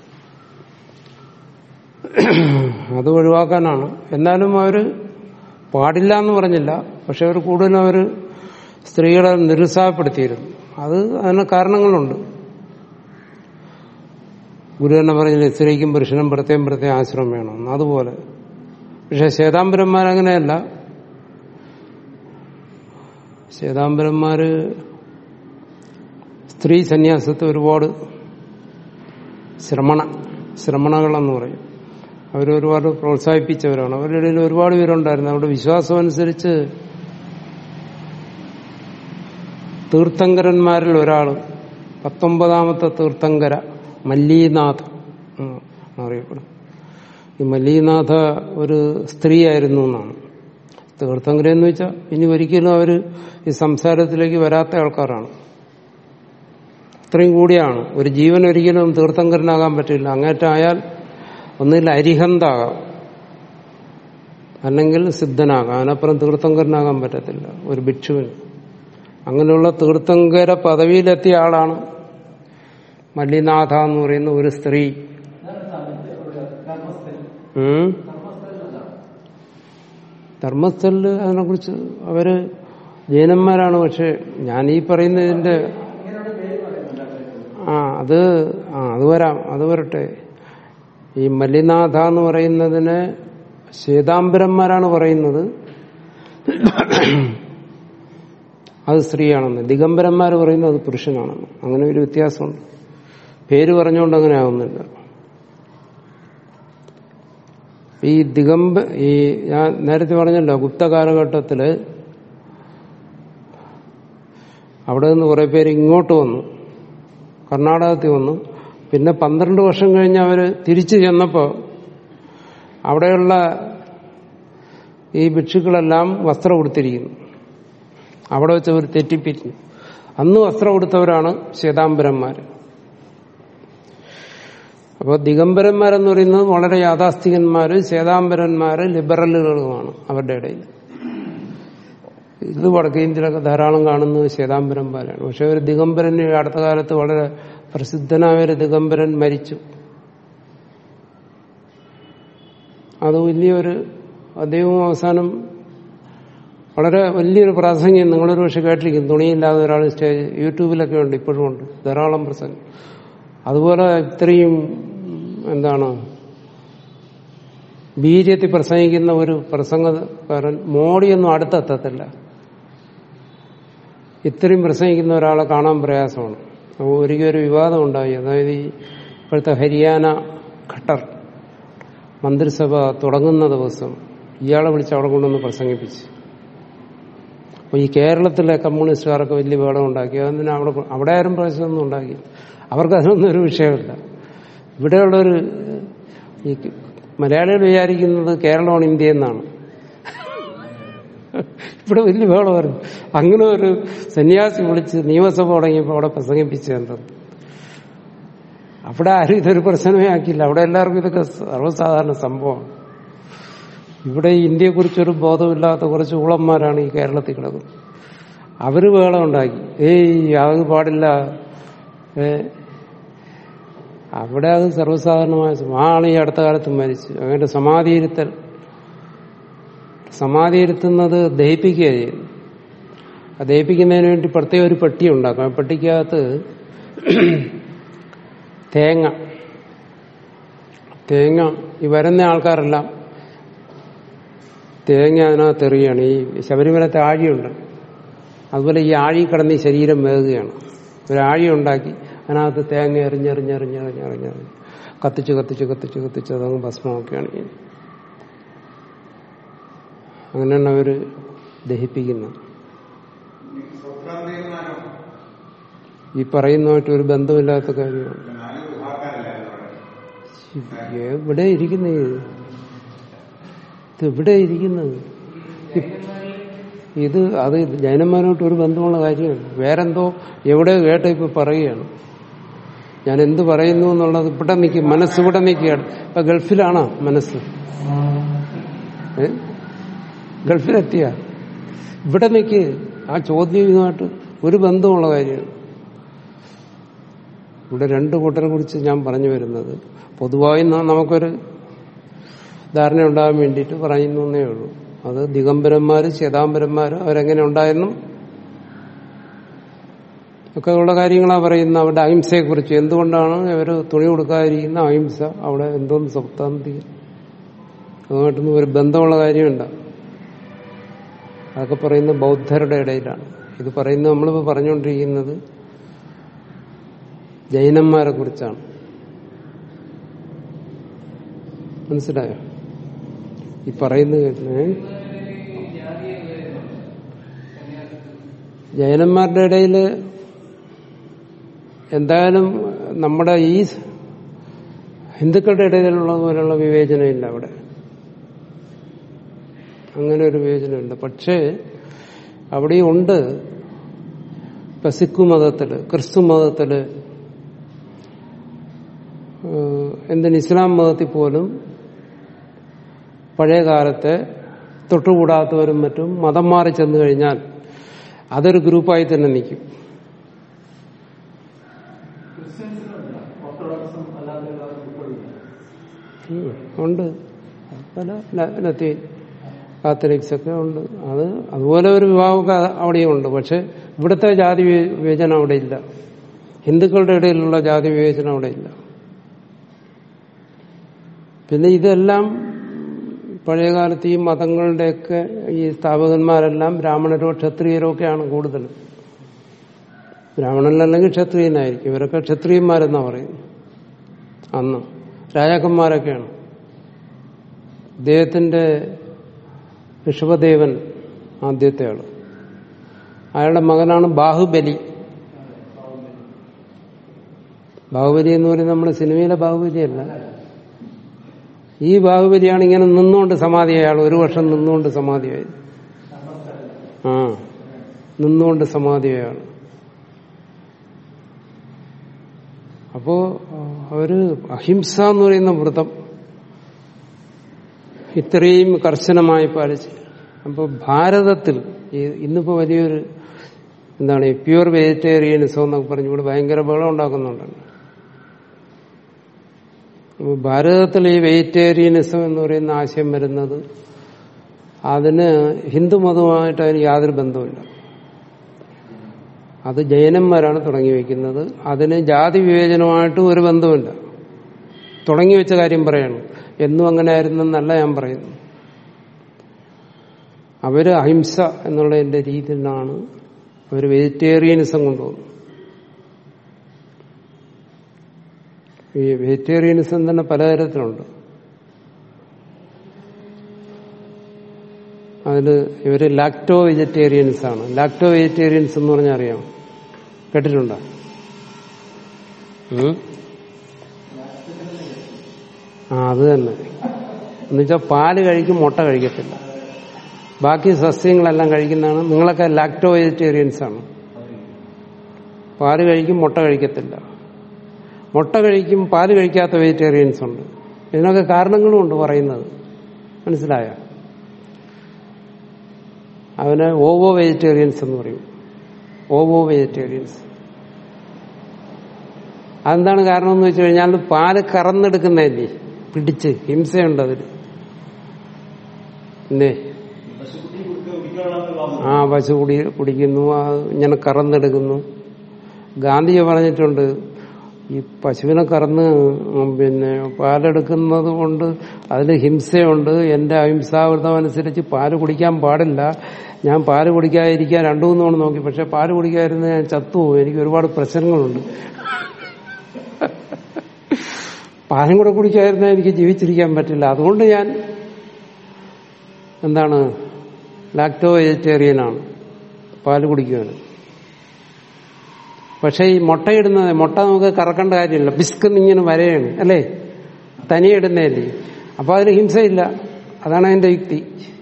അത് ഒഴിവാക്കാനാണ് എന്നാലും അവര് പാടില്ല എന്ന് പറഞ്ഞില്ല പക്ഷെ അവർ കൂടുതലും അവർ സ്ത്രീകളെ നിരുത്സാഹപ്പെടുത്തിയിരുന്നു അത് അതിന് കാരണങ്ങളുണ്ട് ഗുരു തന്നെ പറഞ്ഞില്ലേ സ്ത്രീക്കും പുരുഷനും പ്രത്യേകം പ്രത്യേകം ആശ്രമം വേണം അതുപോലെ പക്ഷെ ശ്വേതാംബരന്മാരങ്ങനെയല്ല ശ്വേതാംബരന്മാര് സ്ത്രീ സന്യാസത്തെ ഒരുപാട് ശ്രമണ ശ്രമണകളെന്ന് പറയും അവരൊരുപാട് പ്രോത്സാഹിപ്പിച്ചവരാണ് അവരുടെ ഇടയിൽ ഒരുപാട് പേരുണ്ടായിരുന്നു അവരുടെ വിശ്വാസം അനുസരിച്ച് തീർത്ഥങ്കരന്മാരിൽ ഒരാൾ പത്തൊമ്പതാമത്തെ തീർത്ഥങ്കര മല്ലീനാഥ് ഉം, അറിയപ്പെടും ഈ മല്ലീനാഥ ഒരു സ്ത്രീയായിരുന്നു എന്നാണ് തീർത്ഥങ്കര എന്ന് വെച്ചാൽ ഇനി ഒരിക്കലും അവർ ഈ സംസാരത്തിലേക്ക് വരാത്ത ആൾക്കാരാണ് അത്രയും കൂടിയാണ് ഒരു ജീവൻ ഒരിക്കലും തീർത്ഥങ്കരനാകാൻ പറ്റില്ല അങ്ങേറ്റായാൽ ഒന്നിൽ അരിഹന്താകാം അല്ലെങ്കിൽ സിദ്ധനാകാം അതിനപ്പുറം തീർത്ഥങ്കരനാകാൻ പറ്റത്തില്ല ഒരു ഭിക്ഷുവിന് അങ്ങനെയുള്ള തീർത്ഥങ്കര പദവിയിലെത്തിയ ആളാണ് മല്ലിനാഥ എന്ന് പറയുന്ന ഒരു സ്ത്രീ ഉം. ധർമ്മസ്ഥലില് അതിനെക്കുറിച്ച് അവര് ജൈനന്മാരാണ് പക്ഷെ ഞാൻ ഈ പറയുന്നതിന്റെ ആ അത് ആ അത് വരാം അത് വരട്ടെ ഈ മല്ലിനാഥ എന്ന് പറയുന്നതിന് ശ്വേതാംബരന്മാരാണ് പറയുന്നത് അത് സ്ത്രീയാണെന്ന് ദിഗംബരന്മാർ പറയുന്നത് അത് പുരുഷനാണെന്ന് അങ്ങനെ ഒരു വ്യത്യാസമുണ്ട് പേര് പറഞ്ഞുകൊണ്ട് അങ്ങനെ ആവുന്നില്ല ഈ ദിഗംബ ഈ ഞാൻ നേരത്തെ പറഞ്ഞല്ലോ ഗുപ്ത കാലഘട്ടത്തില് അവിടെ നിന്ന് കുറെ പേര് ഇങ്ങോട്ട് വന്നു കർണാടകത്തിൽ വന്നു പിന്നെ പന്ത്രണ്ട് വർഷം കഴിഞ്ഞ് അവര് തിരിച്ചു ചെന്നപ്പോ അവിടെയുള്ള ഈ ഭിക്ഷുക്കളെല്ലാം വസ്ത്രം ഉടുത്തിരിക്കുന്നു അവിടെ വെച്ച് അവർ തെറ്റിപ്പിരിഞ്ഞു അന്ന് വസ്ത്രം ഉടുത്തവരാണ് ശ്വേതാംബരന്മാര് അപ്പോൾ ദിഗംബരന്മാരെന്ന് പറയുന്നത് വളരെ യാഥാസ്ഥികന്മാര് ശ്വേതാംബരന്മാര് ലിബറലുകളുമാണ് അവരുടെ ഇടയിൽ ഇത് വടക്കേ ഇന്ത്യയിലൊക്കെ ധാരാളം കാണുന്നത് ശ്വേതാംബരന്മാരാണ് പക്ഷെ ഒരു ദിഗംബരൻ ഈ അടുത്ത കാലത്ത് വളരെ പ്രസിദ്ധനായ ഒരു ദിഗംബരൻ മരിച്ചു അത് വലിയൊരു അദ്ദേഹവും അവസാനം വളരെ വലിയൊരു പ്രാസംഗ്യം നിങ്ങളൊരു പക്ഷെ കേട്ടിരിക്കും തുണിയില്ലാതെ ഒരാൾ സ്റ്റേജ് യൂട്യൂബിലൊക്കെ ഉണ്ട് ഇപ്പോഴും ഉണ്ട് ധാരാളം പ്രസംഗം അതുപോലെ ഇത്രയും എന്താണ് ബീജത്തിൽ പ്രസംഗിക്കുന്ന ഒരു പ്രസംഗക്കാരൻ മോഡിയൊന്നും അടുത്തെത്തത്തില്ല ഇത്രയും പ്രസംഗിക്കുന്ന ഒരാളെ കാണാൻ പ്രയാസമാണ് അപ്പോൾ ഒരിക്കലും ഒരു വിവാദം ഉണ്ടായി അതായത് ഈ ഇപ്പോഴത്തെ ഹരിയാന ഖട്ടർ മന്ത്രിസഭ തുടങ്ങുന്ന ദിവസം ഇയാളെ വിളിച്ച് അവിടെ കൊണ്ടുവന്ന് പ്രസംഗിപ്പിച്ചു അപ്പോൾ ഈ കേരളത്തിലെ കമ്മ്യൂണിസ്റ്റുകാരൊക്കെ വലിയ വേളം ഉണ്ടാക്കി അതിന് അവിടെ അവിടെ ആരും പ്രശ്നമൊന്നും ഉണ്ടാക്കി അവർക്ക് അതിനൊന്നും ഒരു വിഷയമില്ല ഇവിടെയുള്ളൊരു ഈ മലയാളികൾ വിചാരിക്കുന്നത് കേരളമാണ് ഇന്ത്യ എന്നാണ് ഇവിടെ വലിയ വേളമായിരുന്നു അങ്ങനെ ഒരു സന്യാസി വിളിച്ച് നിയമസഭ തുടങ്ങിയപ്പോൾ അവിടെ പ്രസംഗിപ്പിച്ചെന്തത് അവിടെ ആരും ഇതൊരു പ്രശ്നമേ ആക്കിയില്ല അവിടെ എല്ലാവർക്കും ഇതൊക്കെ സർവ്വസാധാരണ സംഭവമാണ് ഇവിടെ ഇന്ത്യയെക്കുറിച്ചൊരു ബോധമില്ലാത്ത കുറച്ച് ഊളന്മാരാണ് ഈ കേരളത്തിൽ കിടക്കുന്നത് അവര് വേളം ഉണ്ടാക്കി ഏയ് അത് പാടില്ല ഏ അവിടെ അത് സർവ്വസാധാരണമായ സംഭവം. ആ ആൾ ഈ അടുത്ത കാലത്ത് മരിച്ചു അങ്ങനെ സമാധിയിരുത്തൽ സമാധിയിരുത്തുന്നത് ദഹിപ്പിക്കുക ചെയ്യുന്നു ആ ദഹിപ്പിക്കുന്നതിന് വേണ്ടി പ്രത്യേക ഒരു പെട്ടി ഉണ്ടാക്കും ആ പെട്ടിക്കകത്ത് തേങ്ങ തേങ്ങ ഈ വരുന്ന ആൾക്കാരെല്ലാം തേങ്ങ അതിനകത്ത് എറിയാണ് ഈ ശബരിമലത്തെ ആഴിയുണ്ട് അതുപോലെ ഈ ആഴി കിടന്ന് ഈ ശരീരം വേകുകയാണ് ഒരു ആഴി ഉണ്ടാക്കി അതിനകത്ത് തേങ്ങ എറിഞ്ഞെറിഞ്ഞെറിഞ്ഞെറിഞ്ഞെറിഞ്ഞെറിഞ്ഞ് കത്തിച്ച് കത്തിച്ച് കത്തിച്ച് കത്തിച്ച് അതങ്ങ് ഭസ്മമൊക്കെയാണ് ചെയ്യുന്നത് അങ്ങനെയാണ് അവര് ദഹിപ്പിക്കുന്നത് സ്വപ്രാന്തീയന്മാരോ ഈ പറയുന്നതായിട്ട് ഒരു ബന്ധമില്ലാത്ത കാര്യമാണ് നാല് വിഭാഗക്കാരല്ലായിരുന്നു അവിടെ എവിടെ ഇരിക്കുന്നത് ഇത് എവിടെ ഇരിക്കുന്നത് ഇത് അത് ജൈനന്മാരോട്ട് ഒരു ബന്ധമുള്ള കാര്യമാണ് വേറെന്തോ എവിടെ കേട്ട ഇപ്പൊ പറയുകയാണ് ഞാൻ എന്ത് പറയുന്നു എന്നുള്ളത് ഇവിടെ നിൽക്കും മനസ്സ് ഇവിടെ നിൽക്കുകയാണ് ഇപ്പൊ ഗൾഫിലാണോ മനസ്സ് ഏ ഗൾഫിലെത്തിയ ഇവിടെ നിൽക്ക് ആ ചോദ്യം ഇതുമായിട്ട് ഒരു ബന്ധമുള്ള കാര്യമാണ് ഇവിടെ രണ്ട് കൂട്ടരെ കുറിച്ച് ഞാൻ പറഞ്ഞു വരുന്നത് പൊതുവായി ന- നമുക്കൊരു ധാരണ ഉണ്ടാകാൻ വേണ്ടിയിട്ട് പറയുന്നു എന്നേ ഉള്ളൂ അത് ദിഗംബരന്മാര് ചേതാംബരന്മാര് അവരെങ്ങനെ ഉണ്ടായെന്നും ഒക്കെ ഉള്ള കാര്യങ്ങളാണ് പറയുന്നത് അവരുടെ അഹിംസയെക്കുറിച്ച് എന്തുകൊണ്ടാണ് ഇവർ തുണി കൊടുക്കാതിരിക്കുന്ന അഹിംസ അവിടെ എന്തോന്ന് സപ്താന്തി അതുമായിട്ടൊന്നും ഒരു ബന്ധമുള്ള കാര്യമുണ്ട അതൊക്കെ പറയുന്ന ബൗദ്ധരുടെ ഇടയിലാണ് ഇത് പറയുന്നത് നമ്മളിപ്പോൾ പറഞ്ഞുകൊണ്ടിരിക്കുന്നത് ജൈനന്മാരെ കുറിച്ചാണ് മനസ്സിലായോ ഈ പറയുന്നത് കേട്ടില്ലേ ജൈനന്മാരുടെ ഇടയിൽ എന്തായാലും നമ്മുടെ ഈ ഹിന്ദുക്കളുടെ ഇടയിലുള്ള പോലുള്ള വിവേചനമില്ല അവിടെ അങ്ങനെ ഒരു വിവേചനമുണ്ട് പക്ഷേ അവിടെയും ഉണ്ട് ഇപ്പൊ സിഖ് മതത്തില് ക്രിസ്തു മതത്തില് ഏഹ് എന്തിന് ഇസ്ലാം മതത്തിൽ പോലും പഴയ കാലത്തെ തൊട്ടുകൂടാത്തവരും മറ്റും മതം മാറി ചെന്നു കഴിഞ്ഞാൽ അതൊരു ഗ്രൂപ്പായി തന്നെ നിൽക്കും ക്രിസ്ത്യൻസിനുണ്ട് ഓർത്തഡോക്സും അല്ലാതെ ഉൾക്കൊള്ളില്ല ഉം, ഉണ്ട് പല ല- ലത്തീൻ കാത്തലിക്സ് ഒക്കെ ഉണ്ട് അത് അതുപോലെ ഒരു വിഭാഗമൊക്കെ അവിടെയും ഉണ്ട് പക്ഷെ ഇവിടുത്തെ ജാതി വി- വിവേചനം അവിടെ ഇല്ല ഹിന്ദുക്കളുടെ ഇടയിലുള്ള ജാതി വിവേചനം അവിടെ ഇല്ല പിന്നെ ഇതെല്ലാം പഴയകാലത്ത് ഈ മതങ്ങളുടെയൊക്കെ ഈ സ്ഥാപകന്മാരെല്ലാം ബ്രാഹ്മണരോ ക്ഷത്രിയരോ ഒക്കെയാണ് കൂടുതൽ ബ്രാഹ്മണനല്ലെങ്കിൽ ക്ഷത്രിയനായിരിക്കും ഇവരൊക്കെ ക്ഷത്രിയന്മാരെന്നാ പറയുന്നത് അന്ന് രാജാക്കന്മാരൊക്കെയാണ് ഇദ്ദേഹത്തിന്റെ ഋഷഭദേവൻ ആദ്യത്തെ ആള് അയാളുടെ മകനാണ് ബാഹുബലി ബാഹുബലി എന്ന് പറയുന്നത് നമ്മുടെ സിനിമയിലെ ബാഹുബലിയല്ല ഈ ബാഹുബലിയാണ് ഇങ്ങനെ നിന്നുകൊണ്ട് സമാധിയായ ആൾ ഒരു വർഷം നിന്നുകൊണ്ട് സമാധിയായത് ആ നിന്നുകൊണ്ട് സമാധിയായ ആൾ അപ്പോ ആ, അവര് അഹിംസ എന്ന് പറയുന്ന വ്രതം ഇത്രയും കർശനമായി പാലിച്ച് അപ്പോൾ ഭാരതത്തിൽ ഈ- ഇന്നിപ്പോ വലിയൊരു എന്താണ് ഈ പ്യുവർ വെജിറ്റേറിയനിസം എന്നൊക്കെ പറഞ്ഞുകൂടെ ഭയങ്കര ബഹളം ഉണ്ടാക്കുന്നുണ്ടല്ലോ അപ്പോൾ ഭാരതത്തിൽ ഈ വെജിറ്റേറിയനിസം എന്ന് പറയുന്ന ആശയം വരുന്നത് അതിന് ഹിന്ദുമതവുമായിട്ട് അതിന് യാതൊരു ബന്ധവുമില്ല അത് ജൈനന്മാരാണ് തുടങ്ങി വയ്ക്കുന്നത് അതിന് ജാതി വിവേചനമായിട്ടും ഒരു ബന്ധവുമില്ല തുടങ്ങി വെച്ച കാര്യം പറയാണ് എന്നും അങ്ങനെ ആയിരുന്നെന്നല്ല ഞാൻ പറയുന്നു അവര് അഹിംസ എന്നുള്ളതിന്റെ രീതിയിലാണ് അവർ വെജിറ്റേറിയനിസം കൊണ്ടുവന്നു ഈ വെജിറ്റേറിയനിസം തന്നെ പലതരത്തിലുണ്ട് അതില് ഇവര് ലാക്ടോ വെജിറ്റേറിയൻസ് ആണ് ലാക്ടോ വെജിറ്റേറിയൻസ് എന്ന് പറഞ്ഞാൽ അറിയാം കേട്ടിട്ടുണ്ടോ ഉം? ആ അത് തന്നെ എന്നുവെച്ചാൽ പാല് കഴിക്കും മുട്ട കഴിക്കത്തില്ല ബാക്കി സസ്യങ്ങളെല്ലാം കഴിക്കുന്നതാണ് നിങ്ങളൊക്കെ ലാക്ടോ വെജിറ്റേറിയൻസ് ആണ് പാല് കഴിക്കും മുട്ട കഴിക്കത്തില്ല മുട്ട കഴിക്കും പാല് കഴിക്കാത്ത വെജിറ്റേറിയൻസ് ഉണ്ട് ഇതിനൊക്കെ കാരണങ്ങളും ഉണ്ട് പറയുന്നത് മനസ്സിലായോ അവന് ഓവോ വെജിറ്റേറിയൻസ് എന്ന് പറയും ഓവോ വെജിറ്റേറിയൻസ് അതെന്താണ് കാരണം എന്ന് വെച്ച് കഴിഞ്ഞാൽ പാല് കറന്നെടുക്കുന്നതല്ലേ പിടിച്ച് ഹിംസയുണ്ട് അതിൽ എന്തേ ആ പശു കുടി കുടിക്കുന്നു ആ ഇങ്ങനെ കറന്നെടുക്കുന്നു ഗാന്ധിജി പറഞ്ഞിട്ടുണ്ട് ഈ പശുവിനെ കറന്ന് പിന്നെ പാലെടുക്കുന്നത് കൊണ്ട് അതിൽ ഹിംസയുണ്ട് എന്റെ അഹിംസാവൃതം അനുസരിച്ച് പാല് കുടിക്കാൻ പാടില്ല ഞാൻ പാല് കുടിക്കാതിരിക്കാൻ രണ്ടു മൂന്ന് തവണ നോക്കി പക്ഷെ പാല് കുടിക്കാതിരുന്ന ഞാൻ ചത്തുപോകും എനിക്ക് ഒരുപാട് പ്രശ്നങ്ങളുണ്ട് പാലും കൂടെ കുടിക്കാതിരുന്നാൽ എനിക്ക് ജീവിച്ചിരിക്കാൻ പറ്റില്ല അതുകൊണ്ട് ഞാൻ എന്താണ് ലാക്ടോ വെജിറ്റേറിയനാണ് പാല് കുടിക്കുകയാണ് പക്ഷെ ഈ മുട്ടയിടുന്നത് മുട്ട നമുക്ക് കറക്കേണ്ട കാര്യമില്ല ബിസ്ക് ഇങ്ങനെ വരെയാണ് അല്ലേ തനിയെ ഇടുന്നതല്ലേ അപ്പൊ അതിന് ഹിംസയില്ല അതാണ് അതിന്റെ യുക്തി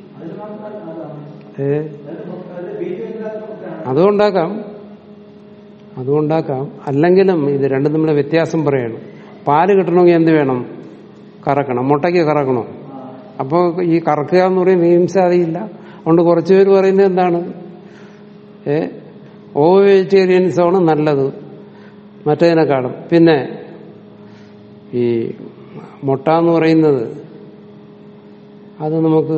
ഏ അതുകൊണ്ടാക്കാം അതുകൊണ്ടാക്കാം അല്ലെങ്കിലും ഇത് രണ്ടും തമ്മിലെ വ്യത്യാസം പറയണം പാല് കിട്ടണമെങ്കിൽ എന്ത് വേണം കറക്കണം മുട്ടയ്ക്ക് കറക്കണം അപ്പോൾ ഈ കറക്കുക എന്ന് പറയുന്നത് ഹിംസ അതില്ല അതുകൊണ്ട് കുറച്ചു പേര് പറയുന്നത് എന്താണ് ഏ ഓ വെജിറ്റേറിയൻസാണ് നല്ലത് മറ്റേതിനെക്കാളും പിന്നെ ഈ മുട്ട എന്ന് പറയുന്നത് അത് നമുക്ക്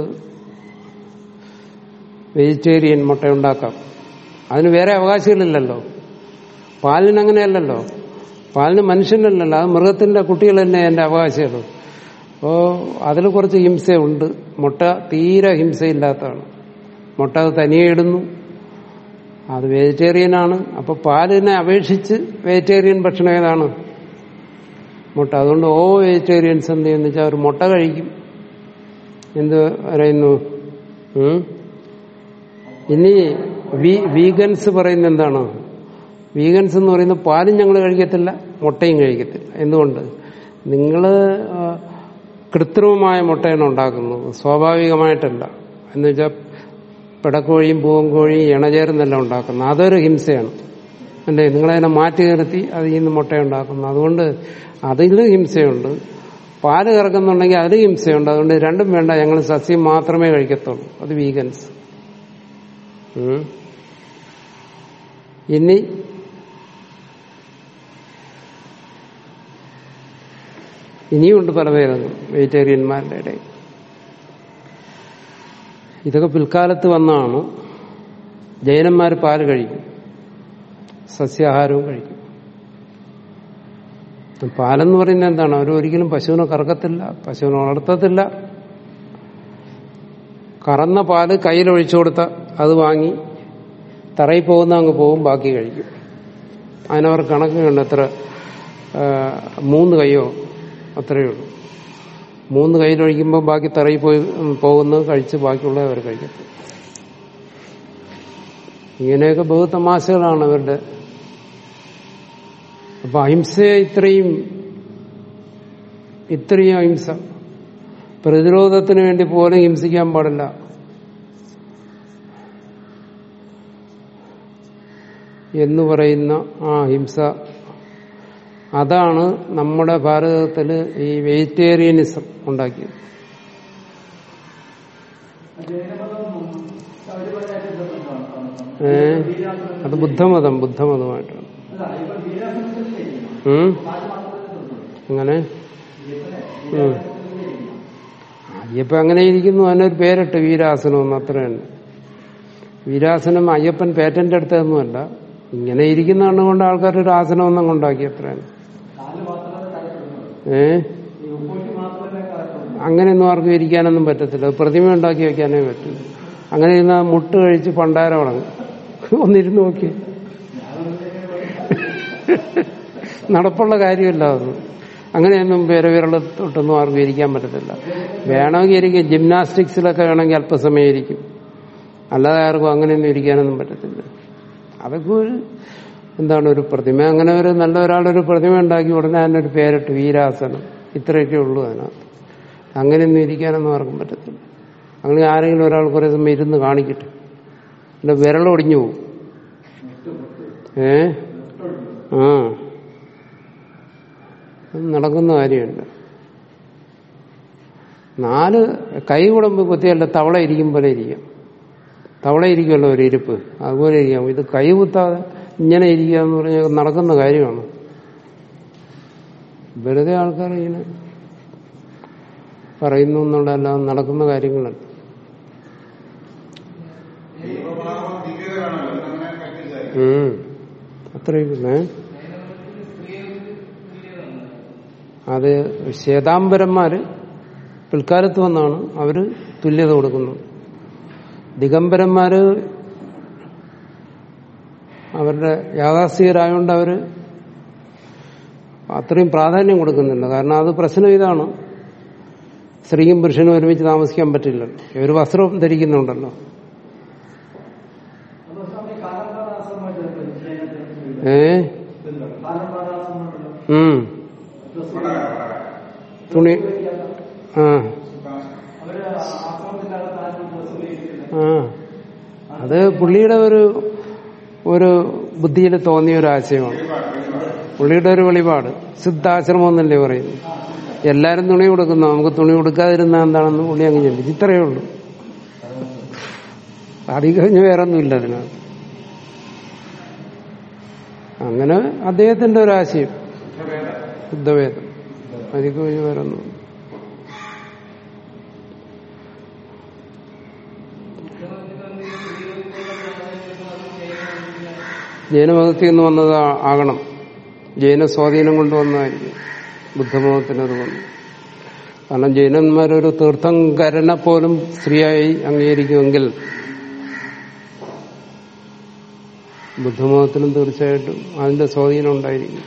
വെജിറ്റേറിയൻ മുട്ട ഉണ്ടാക്കാം അതിന് വേറെ അവകാശങ്ങളില്ലല്ലോ പാലിന് അങ്ങനെയല്ലല്ലോ പാലിന് മനുഷ്യനല്ലല്ലോ അത് മൃഗത്തിന്റെ കുട്ടികൾ തന്നെ എന്റെ അവകാശികൾ അപ്പോ അതിൽ കുറച്ച് ഹിംസയുണ്ട് മുട്ട തീരെ ഹിംസയില്ലാത്തതാണ് മുട്ട അത് തനിയെ ഇടുന്നു അത് വെജിറ്റേറിയൻ ആണ് അപ്പൊ പാലിനെ അപേക്ഷിച്ച് വെജിറ്റേറിയൻ ഭക്ഷണം ഏതാണ് മുട്ട അതുകൊണ്ട് ഓ വെജിറ്റേറിയൻസ് എന്ത് ചെയ്യുന്ന വെച്ചാൽ അവർ മുട്ട കഴിക്കും എന്ത് പറയുന്നു ഉം? ഇനി വി- വീഗൻസ് പറയുന്ന എന്താണ് വീഗൻസ് എന്ന് പറയുന്നത് പാലും ഞങ്ങൾ കഴിക്കത്തില്ല മുട്ടയും കഴിക്കത്തില്ല എന്തുകൊണ്ട് നിങ്ങൾ കൃത്രിമമായ മുട്ടയാണ് ഉണ്ടാക്കുന്നത് സ്വാഭാവികമായിട്ടല്ല എന്ന് വെച്ചാൽ പിടക്കോഴിയും പൂവൻകോഴിയും ഇണചേർന്നല്ല ഉണ്ടാക്കുന്നത് അതൊരു ഹിംസയാണ് അല്ലേ നിങ്ങളതിനെ മാറ്റി നിർത്തി അതിൽ നിന്ന് മുട്ടയുണ്ടാക്കുന്നു അതുകൊണ്ട് അതിൽ ഹിംസയുണ്ട് പാല് കറക്കുന്നുണ്ടെങ്കിൽ അതിൽ ഹിംസയുണ്ട് അതുകൊണ്ട് രണ്ടും വേണ്ട ഞങ്ങൾ സസ്യം മാത്രമേ കഴിക്കത്തുള്ളൂ അത് വീഗൻസ് ഉം. ഇനി ഇനിയുണ്ട് പല ഭേദങ്ങൾ വെജിറ്റേറിയന്മാരുടെ ഇടയിൽ ഇതൊക്കെ പിൽക്കാലത്ത് വന്നാണ് ജൈനന്മാർ പാല് കഴിക്കും സസ്യാഹാരവും കഴിക്കും പാലെന്ന് പറയുന്നത് എന്താണ് അവർ ഒരിക്കലും പശുവിനെ കറക്കത്തില്ല പശുവിനെ വളർത്തത്തില്ല കറന്ന പാല് കയ്യിലൊഴിച്ചു കൊടുത്ത അത് വാങ്ങി തറയിൽ പോകുന്ന അങ്ങ് പോകും ബാക്കി കഴിക്കും അതിനവർ കണക്ക് കണ്ട് എത്ര ആ, മൂന്ന് കൈയോ അത്രയേ ഉള്ളൂ മൂന്ന് കയ്യിലൊഴിക്കുമ്പോൾ ബാക്കി തറയിൽ പോയി ഉം, പോകുന്നത് കഴിച്ച് ബാക്കിയുള്ളത് അവർ കഴിക്കത്തും ഇങ്ങനെയൊക്കെ ബഹു തമാശകളാണ് അവരുടെ അപ്പൊ അഹിംസയെ ഇത്രയും ഇത്രയും അഹിംസ പ്രതിരോധത്തിന് വേണ്ടി പോലും ഹിംസിക്കാൻ പാടില്ല എന്ന് പറയുന്ന ആ ഹിംസ അതാണ് നമ്മുടെ ഭാരതത്തിൽ ഈ വെജിറ്റേറിയനിസം ഉണ്ടാക്കിയത് ഏ അത് ബുദ്ധമതം ബുദ്ധമതമായിട്ടാണ് ഉം? അങ്ങനെ ഉം. അയ്യപ്പൻ അങ്ങനെ ഇരിക്കുന്നു അതിനൊരു പേരിട്ട് വീരാസനം എന്ന് അത്ര തന്നെ വീരാസനം അയ്യപ്പൻ പേറ്റന്റ് എടുത്തതൊന്നുമല്ല ഇങ്ങനെ ഇരിക്കുന്ന കണ്ടുകൊണ്ട് ആൾക്കാർ ഒരു ആസനം ഒന്നും ഉണ്ടാക്കി അത്രയാണ് ഏ അങ്ങനെയൊന്നും ആർക്കും ഇരിക്കാനൊന്നും പറ്റത്തില്ല അത് പ്രതിമ ഉണ്ടാക്കി വെക്കാനേ പറ്റില്ല അങ്ങനെ ഇരുന്ന മുട്ട് കഴിച്ച് പണ്ടാരം ഉടങ്ങും ഒന്നിരുന്ന് നോക്കി നടപ്പുള്ള കാര്യമല്ല അതൊന്നും അങ്ങനെയൊന്നും പേരെ വിരളത്തൊട്ടൊന്നും ആർക്കും ഇരിക്കാൻ പറ്റത്തില്ല വേണമെങ്കിൽ ഇരിക്കും ജിംനാസ്റ്റിക്സിലൊക്കെ വേണമെങ്കിൽ അല്പസമയം ഇരിക്കും അല്ലാതെ ആർക്കും അങ്ങനെയൊന്നും ഇരിക്കാനൊന്നും പറ്റത്തില്ല അതൊക്കെ ഒരു എന്താണ് ഒരു പ്രതിമ അങ്ങനെ ഒരു നല്ല ഒരാളൊരു പ്രതിമ ഉണ്ടാക്കി ഉടനെ അതിനൊരു പേരിട്ട് വീരാസനം ഇത്രയൊക്കെ ഉള്ളൂ അതിനകത്ത് അങ്ങനെയൊന്നും ഇരിക്കാനൊന്നും ആർക്കും പറ്റത്തില്ല അങ്ങനെ ആരെങ്കിലും ഒരാൾ കുറേ സമയം ഇരുന്ന് കാണിക്കട്ടെ എന്റെ വിരളൊടിഞ്ഞു പോകും ഏ ആ അത് നടക്കുന്ന കാര്യമുണ്ട് നാല് കൈ കുടമ്പ് കുത്തിയല്ല തവള ഇരിക്കും പോലെ ഇരിക്കാം തവള ഇരിക്കുമല്ലോ ഒരു ഇരിപ്പ് അതുപോലെ ഇരിക്കാം ഇത് കൈ കുത്താതെ ഇങ്ങനെ ഇരിക്കുക എന്ന് പറഞ്ഞാൽ നടക്കുന്ന കാര്യമാണ് വെറുതെ ആൾക്കാർ ഇങ്ങനെ പറയുന്നു എന്നുള്ളതെല്ലാം നടക്കുന്ന കാര്യങ്ങളല്ല ദൈവഭാവം ദിവ്യതയാണല്ലോ അങ്ങനെ കൽപ്പിച്ചായിരിക്കും ഉം. അത്രയും ഏ അത് ശ്വേതാംബരന്മാര് പിൽക്കാലത്ത് വന്നാണ് അവര് തുല്യത കൊടുക്കുന്നത് ദിഗംബരന്മാര് അവരുടെ യാഥാസ്ഥികരായോണ്ട് അവര് അത്രയും പ്രാധാന്യം കൊടുക്കുന്നില്ല കാരണം അത് പ്രശ്നം ഇതാണ് സ്ത്രീയും പുരുഷനും ഒരുമിച്ച് താമസിക്കാൻ പറ്റില്ല ഒരു വസ്ത്രം ധരിക്കുന്നുണ്ടല്ലോ ഏ ഉം തുണി ആ ആ അത് പുള്ളിയുടെ ഒരു ഒരു ബുദ്ധിയിൽ തോന്നിയ ഒരു ആശയമാണ് പുള്ളിയുടെ ഒരു വെളിപാട് സിദ്ധാശ്രമം എന്നല്ലേ പറയുന്നു എല്ലാരും തുണി കൊടുക്കുന്നു നമുക്ക് തുണി കൊടുക്കാതിരുന്ന എന്താണെന്ന് പുള്ളി അങ്ങ് ചിന്തിച്ചു ഇത്രയേ ഉള്ളൂ അധികം കഴിഞ്ഞ് വേറെ ഒന്നുമില്ല അതിനകത്ത് അങ്ങനെ അദ്ദേഹത്തിന്റെ ഒരു ആശയം ബുദ്ധവേദം അധികം കഴിഞ്ഞ് വേറെ ഒന്നും ജൈനമതത്തിൽ നിന്ന് വന്നത് ആ- ആകണം ജൈന സ്വാധീനം കൊണ്ട് വന്നതായിരിക്കും ബുദ്ധമതത്തിനത് വന്നു കാരണം ജൈനന്മാരൊരു തീർത്ഥങ്കരനെ പോലും സ്ത്രീയായി അംഗീകരിക്കുമെങ്കിൽ ബുദ്ധമതത്തിലും തീർച്ചയായിട്ടും അതിന്റെ സ്വാധീനം ഉണ്ടായിരിക്കും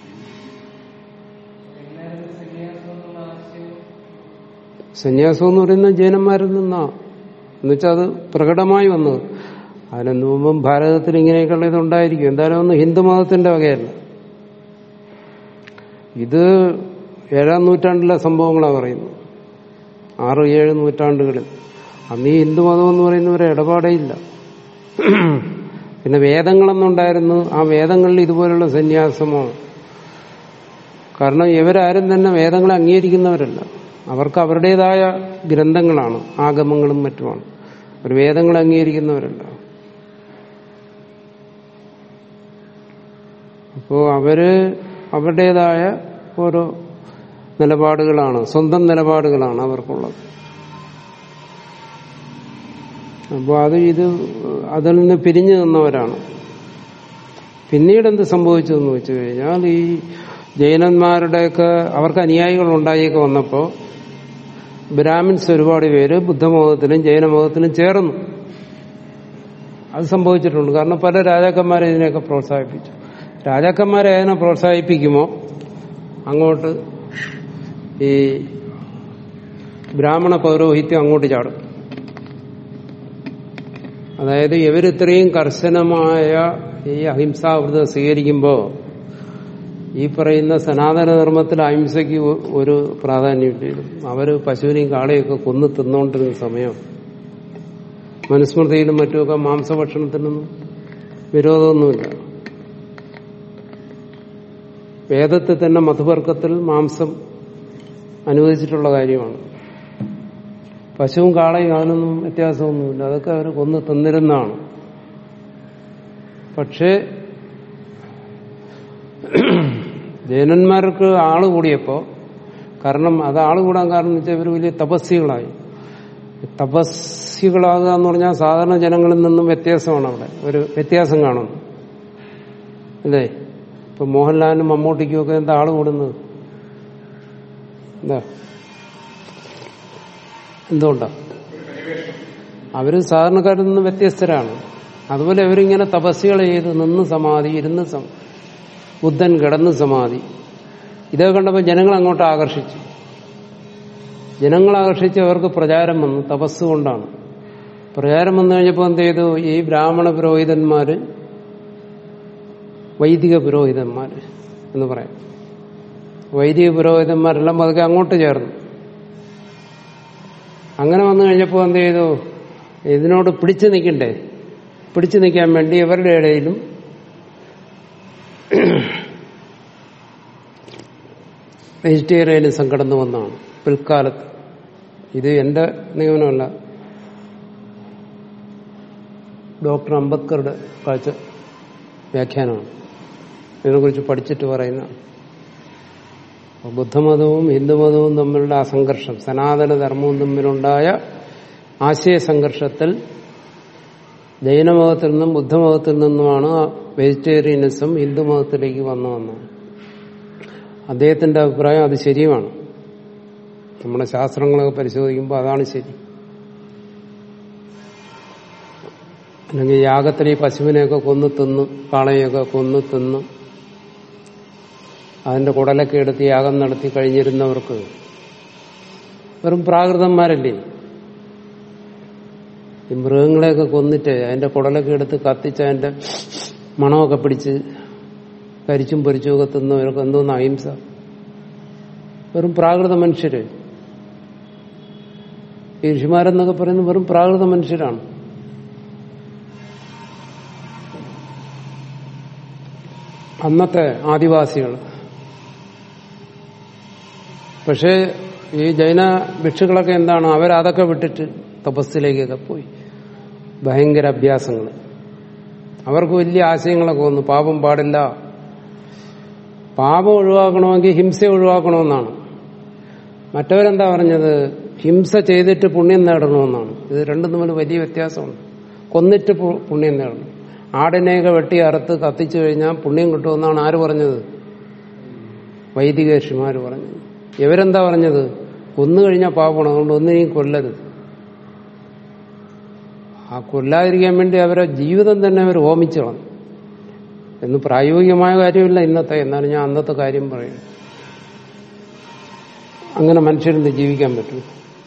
സന്യാസം എന്ന് പറയുന്നത് ജൈനന്മാരിൽ നിന്നാ എന്നുവെച്ചാൽ അത് പ്രകടമായി വന്നത് അതിനു മുമ്പും ഭാരതത്തിൽ ഇങ്ങനെയൊക്കെയുള്ള ഇതുണ്ടായിരിക്കും എന്തായാലും ഒന്ന് ഹിന്ദുമതത്തിന്റെ വകയല്ല ഇത് ഏഴാം നൂറ്റാണ്ടിലെ സംഭവങ്ങളാണ് പറയുന്നത് ആറ് ഏഴ് നൂറ്റാണ്ടുകളിൽ അന്ന് ഈ ഹിന്ദുമതം എന്ന് പറയുന്ന ഒരു ഇടപാടേ ഇല്ല പിന്നെ വേദങ്ങളെന്നുണ്ടായിരുന്നു ആ വേദങ്ങളിൽ ഇതുപോലുള്ള സന്യാസമോ കാരണം ഇവരാരും തന്നെ വേദങ്ങളെ അംഗീകരിക്കുന്നവരല്ല അവർക്ക് അവരുടേതായ ഗ്രന്ഥങ്ങളാണ് ആഗമങ്ങളും മറ്റുമാണ് ഒരു വേദങ്ങളെ അംഗീകരിക്കുന്നവരല്ല അപ്പോ അവര് അവരുടേതായ ഓരോ നിലപാടുകളാണ് സ്വന്തം നിലപാടുകളാണ് അവർക്കുള്ളത് അപ്പോൾ അത് ഇത് അതിൽ നിന്ന് പിരിഞ്ഞു നിന്നവരാണ് പിന്നീട് എന്ത് സംഭവിച്ചതെന്ന് വെച്ച് കഴിഞ്ഞാൽ ഈ ജൈനന്മാരുടെയൊക്കെ അവർക്ക് അനുയായികൾ ഉണ്ടായിയൊക്കെ വന്നപ്പോൾ ബ്രാഹ്മിൻസ് ഒരുപാട് പേര് ബുദ്ധമതത്തിലും ജൈനമതത്തിലും ചേർന്നു അത് സംഭവിച്ചിട്ടുണ്ട് കാരണം പല രാജാക്കന്മാരെ ഇതിനെയൊക്കെ പ്രോത്സാഹിപ്പിച്ചു രാജാക്കന്മാരെ അതിനെ പ്രോത്സാഹിപ്പിക്കുമോ അങ്ങോട്ട് ഈ ബ്രാഹ്മണ പൗരോഹിത്യം അങ്ങോട്ട് ചാടും അതായത് ഇവരിത്രയും കർശനമായ ഈ അഹിംസാവൃതം സ്വീകരിക്കുമ്പോൾ ഈ പറയുന്ന സനാതന ധർമ്മത്തിൽ അഹിംസയ്ക്ക് ഒ- ഒരു പ്രാധാന്യം ചെയ്തു അവര് പശുവിനെയും കാളയൊക്കെ കൊന്നു തിന്നുകൊണ്ടിരുന്ന സമയം മനുസ്മൃതിയിലും മറ്റുമൊക്കെ മാംസഭക്ഷണത്തിനൊന്നും വിരോധമൊന്നുമില്ല വേദത്തിൽ തന്നെ മധുവർക്കത്തിൽ മാംസം അനുവദിച്ചിട്ടുള്ള കാര്യമാണ് പശുവും കാളയും അതിനൊന്നും വ്യത്യാസമൊന്നുമില്ല അതൊക്കെ അവർ കൊന്ന് തിന്നിരുന്നതാണ് പക്ഷേ ജൈനന്മാർക്ക് ആള് കൂടിയപ്പോ കാരണം അത് ആള് കൂടാൻ കാരണം എന്ന് വെച്ചാൽ ഇവർ വലിയ തപസ്വികളായി തപസ്വികളാകുക എന്ന് പറഞ്ഞാൽ സാധാരണ ജനങ്ങളിൽ നിന്നും വ്യത്യാസമാണ് അവിടെ ഒരു വ്യത്യാസം കാണുന്നു അല്ലേ ഇപ്പൊ മോഹൻലാലിനും മമ്മൂട്ടിക്കും ഒക്കെ എന്താ ആള് കൂടുന്നത് എന്താ എന്തുകൊണ്ടാ അവര് സാധാരണക്കാരിൽ നിന്ന് വ്യത്യസ്തരാണ് അതുപോലെ അവരിങ്ങനെ തപസ്സുകൾ ചെയ്ത് നിന്ന് സമാധി ഇരുന്ന് സം- ബുദ്ധൻ കിടന്ന് സമാധി ഇതൊക്കെ കണ്ടപ്പോൾ ജനങ്ങൾ അങ്ങോട്ട് ആകർഷിച്ചു ജനങ്ങൾ ആകർഷിച്ച് അവർക്ക് പ്രചാരം വന്നു തപസ് കൊണ്ടാണ് പ്രചാരം വന്നു കഴിഞ്ഞപ്പോൾ എന്ത് ചെയ്തു ഈ ബ്രാഹ്മണ പുരോഹിതന്മാര് വൈദിക പുരോഹിതന്മാര് എന്ന് പറയാം വൈദിക പുരോഹിതന്മാരെല്ലാം പതുക്കെ അങ്ങോട്ട് ചേർന്നു അങ്ങനെ വന്നു കഴിഞ്ഞപ്പോൾ എന്ത് ചെയ്തു ഇതിനോട് പിടിച്ചു നിൽക്കണ്ടേ പിടിച്ചു നിൽക്കാൻ വേണ്ടി ഇവരുടെ ഇടയിലും വെജിറ്റേറിയനിസം കടന്നു വന്നതാണ് പിൽക്കാലത്ത് ഇത് എന്റെ നിഗമനമല്ല ഡോക്ടർ അംബേദ്കറുടെ കാഴ്ച വ്യാഖ്യാനമാണ് ഇതിനെക്കുറിച്ച് പഠിച്ചിട്ട് പറയുന്ന അപ്പൊ ബുദ്ധമതവും ഹിന്ദുമതവും തമ്മിലുള്ള ആ സംഘർഷം സനാതന ധർമ്മവും തമ്മിലുണ്ടായ ആശയ സംഘർഷത്തിൽ ജൈനമതത്തിൽ നിന്നും ബുദ്ധമതത്തിൽ നിന്നുമാണ് വെജിറ്റേറിയനിസം ഹിന്ദുമതത്തിലേക്ക് വന്നു വന്നത് അദ്ദേഹത്തിന്റെ അഭിപ്രായം അത് ശരിയുമാണ് നമ്മുടെ ശാസ്ത്രങ്ങളൊക്കെ പരിശോധിക്കുമ്പോൾ അതാണ് ശരി അല്ലെങ്കിൽ യാഗത്തിൽ ഈ പശുവിനെയൊക്കെ കൊന്നു തിന്ന് കാളയൊക്കെ കൊന്നു തിന്ന് അതിന്റെ കുടലൊക്കെ എടുത്ത് യാഗം നടത്തി കഴിഞ്ഞിരുന്നവർക്ക് വെറും പ്രാകൃതന്മാരല്ലേ ഈ മൃഗങ്ങളെയൊക്കെ കൊന്നിട്ട് അതിന്റെ കുടലൊക്കെ എടുത്ത് കത്തിച്ച് അതിന്റെ മണമൊക്കെ പിടിച്ച് കരിച്ചും പൊരിച്ചും ഒക്കെ തിന്നവർക്ക് എന്തോന്ന് അഹിംസ വെറും പ്രാകൃത മനുഷ്യര് ഈ ഋഷിമാരെന്നൊക്കെ പറയുന്നത് വെറും പ്രാകൃത മനുഷ്യരാണ് അന്നത്തെ ആദിവാസികൾ പക്ഷേ ഈ ജൈന ഭിക്ഷുക്കളൊക്കെ എന്താണ് അവരതൊക്കെ വിട്ടിട്ട് തപസ്സിലേക്കൊക്കെ പോയി ഭയങ്കര അഭ്യാസങ്ങൾ അവർക്ക് വലിയ ആശയങ്ങളൊക്കെ വന്നു പാപം പാടില്ല പാപം ഒഴിവാക്കണമെങ്കിൽ ഹിംസ ഒഴിവാക്കണമെന്നാണ് മറ്റവരെന്താ പറഞ്ഞത് ഹിംസ ചെയ്തിട്ട് പുണ്യം നേടണമെന്നാണ് ഇത് രണ്ടും തമ്മിൽ വലിയ വ്യത്യാസമുണ്ട് കൊന്നിട്ട് പു- പുണ്യം നേടണം ആടിനെയൊക്കെ വെട്ടി അറുത്ത് കത്തിച്ചു കഴിഞ്ഞാൽ പുണ്യം കിട്ടുമെന്നാണ് ആര് പറഞ്ഞത് വൈദിക ഋഷിമാർ പറഞ്ഞത് ഇവരെന്താ പറഞ്ഞത് കൊന്നു കഴിഞ്ഞാൽ പാപമാണ് അതുകൊണ്ട് ഒന്നിനെയും കൊല്ലരുത് ആ കൊല്ലാതിരിക്കാൻ വേണ്ടി അവരെ ജീവിതം തന്നെ അവർ ഹോമിച്ചു കളഞ്ഞു എന്ന് പ്രായോഗികമായ കാര്യമില്ല ഇന്നത്തെ എന്നാലും ഞാൻ അന്നത്തെ കാര്യം പറയും അങ്ങനെ മനുഷ്യരെന്ത് ജീവിക്കാൻ പറ്റും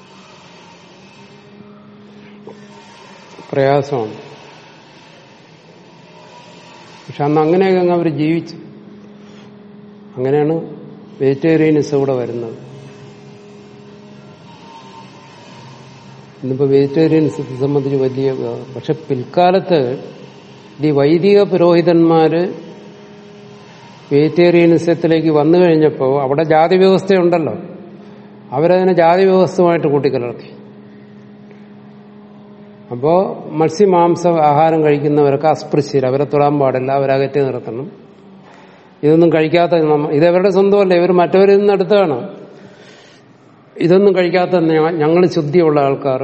പ്രയാസമാണ് പക്ഷെ അന്ന് അങ്ങനെയൊക്കെ അങ്ങ് അവർ ജീവിച്ചു അങ്ങനെയാണ് വെജിറ്റേറിയനിസം ഇവിടെ വരുന്നത് ഇന്നിപ്പോ വെജിറ്റേറിയൻസത്തെ സംബന്ധിച്ച് വലിയ ഇതാണ്. പക്ഷെ പിൽക്കാലത്ത് ഈ വൈദിക പുരോഹിതന്മാര് വെജിറ്റേറിയനിസത്തിലേക്ക് വന്നു കഴിഞ്ഞപ്പോൾ അവിടെ ജാതി വ്യവസ്ഥയുണ്ടല്ലോ അവരതിനെ ജാതി വ്യവസ്ഥയുമായിട്ട് കൂട്ടിക്കലർത്തി അപ്പോ മത്സ്യമാംസ ആഹാരം കഴിക്കുന്നവരൊക്കെ അസ്പൃശ്യർ അവരെ തൊടാൻ പാടില്ല അവരകറ്റി നിർത്തണം ഇതൊന്നും കഴിക്കാത്ത നമ്മ- ഇതവരുടെ സ്വന്തമല്ല ഇവർ മറ്റവരിൽ നിന്ന് എടുത്തതാണ് ഇതൊന്നും കഴിക്കാത്ത ഞങ്ങൾ ശുദ്ധിയുള്ള ആൾക്കാർ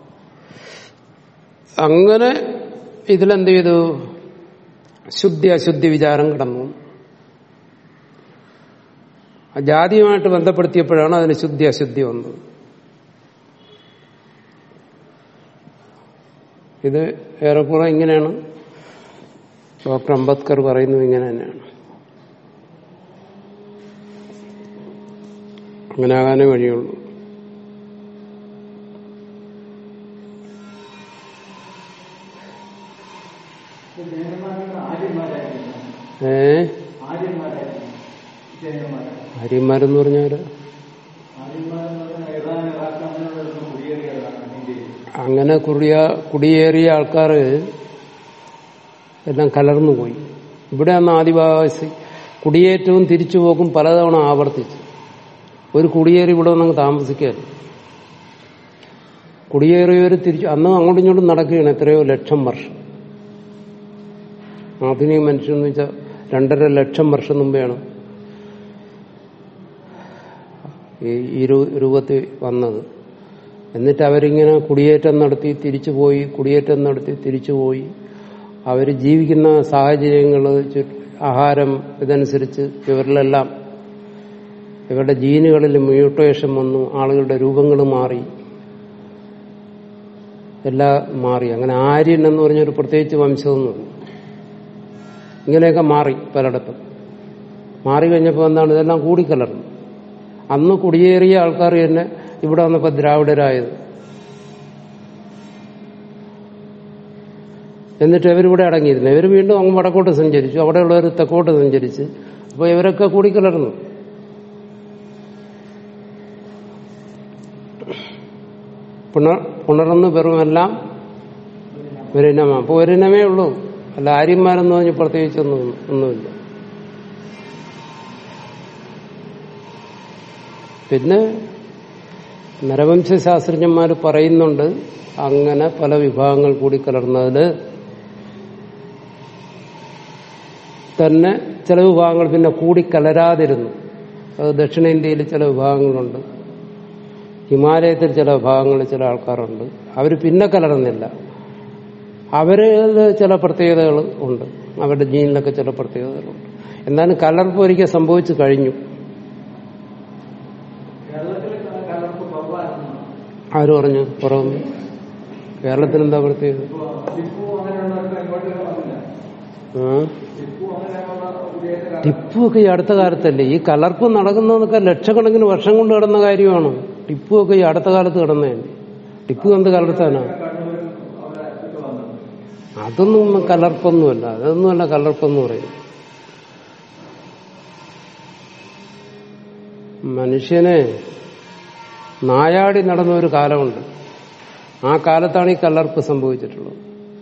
അങ്ങനെ ഇതിലെന്ത് ചെയ്തു ശുദ്ധി അശുദ്ധി വിചാരം കിടന്നു ആ ജാതിയുമായിട്ട് ബന്ധപ്പെടുത്തിയപ്പോഴാണ് അതിന് ശുദ്ധി അശുദ്ധി വന്നത് ഇത് ഏറെക്കുറെ ഇങ്ങനെയാണ് ഡോക്ടർ അംബേദ്കർ പറയുന്നത് ഇങ്ങനെ തന്നെയാണ് അങ്ങനെ ആകാനേ വഴിയുള്ളൂ ജൈനന്മാരുടെ ആര്യന്മാരായിരുന്നു ഏ ആര്യന്മാരായിരുന്നു ജൈനന്മാർ ആര്യന്മാരെന്ന് പറഞ്ഞാല് ആര്യന്മാരെന്ന് പറഞ്ഞാൽ ഇറാൻ ഇറാഖ് അങ്ങനെയുള്ള കുടിയേറിയതാണ് ഇന്ത്യയിൽ അങ്ങനെ കുറിയ കുടിയേറിയ ആൾക്കാർ എല്ലാം കലർന്നു പോയി ഇവിടെ അന്ന് ആദിവാസി കുടിയേറ്റവും തിരിച്ചുപോക്കും പലതവണ ആവർത്തിച്ചു ഒരു കുടിയേറി ഇവിടെ വന്നങ്ങ് താമസിക്കാൻ കുടിയേറിയവർ തിരിച്ചു അന്ന് അങ്ങോട്ടും ഇങ്ങോട്ടും നടക്കുകയാണ് എത്രയോ ലക്ഷം വർഷം ആധുനിക മനുഷ്യൻ എന്ന് വെച്ചാൽ രണ്ടര ലക്ഷം വർഷം മുമ്പെയാണ് ഈ ഈ രൂ- രൂപത്തിൽ വന്നത് എന്നിട്ട് അവരിങ്ങനെ കുടിയേറ്റം നടത്തി തിരിച്ചുപോയി കുടിയേറ്റം നടത്തി തിരിച്ചുപോയി അവർ ജീവിക്കുന്ന സാഹചര്യങ്ങൾ ആഹാരം ഇതനുസരിച്ച് ഇവരിലെല്ലാം ഇവരുടെ ജീനുകളിൽ മ്യൂട്ടേഷൻ വന്നു ആളുകളുടെ രൂപങ്ങൾ മാറി എല്ലാം മാറി അങ്ങനെ ആര്യൻ എന്ന് പറഞ്ഞൊരു പ്രത്യേകിച്ച് വംശമൊന്നുമില്ല ഇങ്ങനെയൊക്കെ മാറി പലയിടത്തും മാറി കഴിഞ്ഞപ്പോൾ എന്താണ് ഇതെല്ലാം കൂടിക്കലർന്നു അന്ന് കുടിയേറിയ ആൾക്കാർ തന്നെ ഇവിടെ വന്നപ്പോൾ ദ്രാവിഡരായത് എന്നിട്ട് ഇവരിവിടെ അടങ്ങിയിരുന്നു ഇവർ വീണ്ടും അങ്ങ് വടക്കോട്ട് സഞ്ചരിച്ചു അവിടെയുള്ളവർ തെക്കോട്ട് സഞ്ചരിച്ച് അപ്പോൾ ഇവരൊക്കെ കൂടിക്കലർന്നു പുണർ പുണർന്ന് വെറുമെല്ലാം ഒരിനമ അപ്പോൾ ഒരിനമേ ഉള്ളൂ അല്ല ആര്യന്മാരെന്ന് പറഞ്ഞ് പ്രത്യേകിച്ചൊന്നും ഒന്നുമില്ല പിന്നെ നരവംശാസ്ത്രജ്ഞന്മാർ പറയുന്നുണ്ട് അങ്ങനെ പല വിഭാഗങ്ങൾ കൂടി കലർന്നതിൽ തന്നെ ചില വിഭാഗങ്ങൾ പിന്നെ കൂടിക്കലരാതിരുന്നു അത് ദക്ഷിണേന്ത്യയിൽ ചില വിഭാഗങ്ങളുണ്ട് ഹിമാലയത്തിൽ ചില വിഭാഗങ്ങളിൽ ചില ആൾക്കാരുണ്ട് അവർ പിന്നെ കലർന്നില്ല അവര് ചില പ്രത്യേകതകൾ ഉണ്ട് അവരുടെ ജീനിലൊക്കെ ചില പ്രത്യേകതകളുണ്ട് എന്നാലും കലർപ്പ് ഒരിക്കൽ സംഭവിച്ചു കഴിഞ്ഞു കേരളത്തിൽ കലർപ്പ് കുറവായിരുന്നു ആര് പറഞ്ഞു കുറവൊന്നും കേരളത്തിൽ എന്താ പ്രത്യേകത ഇപ്പൊ ടിപ്പു അങ്ങനെയുള്ളവർക്ക് ഇങ്ങോട്ട് വന്നില്ല ആ? ടിപ്പു അങ്ങനെയുള്ള കുടിയേറ്റ ടിപ്പു ഒക്കെ ഈ അടുത്ത കാലത്തല്ലേ ഈ കലർപ്പ് നടക്കുന്നതൊക്കെ ലക്ഷക്കണക്കിന് വർഷം കൊണ്ട് കിടന്ന കാര്യമാണ് ടിപ്പു ഒക്കെ ഈ അടുത്ത കാലത്ത് കിടന്നതല്ലേ ടിപ്പു എന്ത് കലർത്താനാ കണ്ണൂരും അവിടെ ഒക്കെ വന്നത് അതൊന്നും കലർപ്പൊന്നുമല്ല അതൊന്നുമല്ല കലർപ്പെന്ന് പറയും മനുഷ്യനെ നായാടി നടന്ന ഒരു കാലമുണ്ട് ആ കാലത്താണ് ഈ കലർപ്പ് സംഭവിച്ചിട്ടുള്ളത്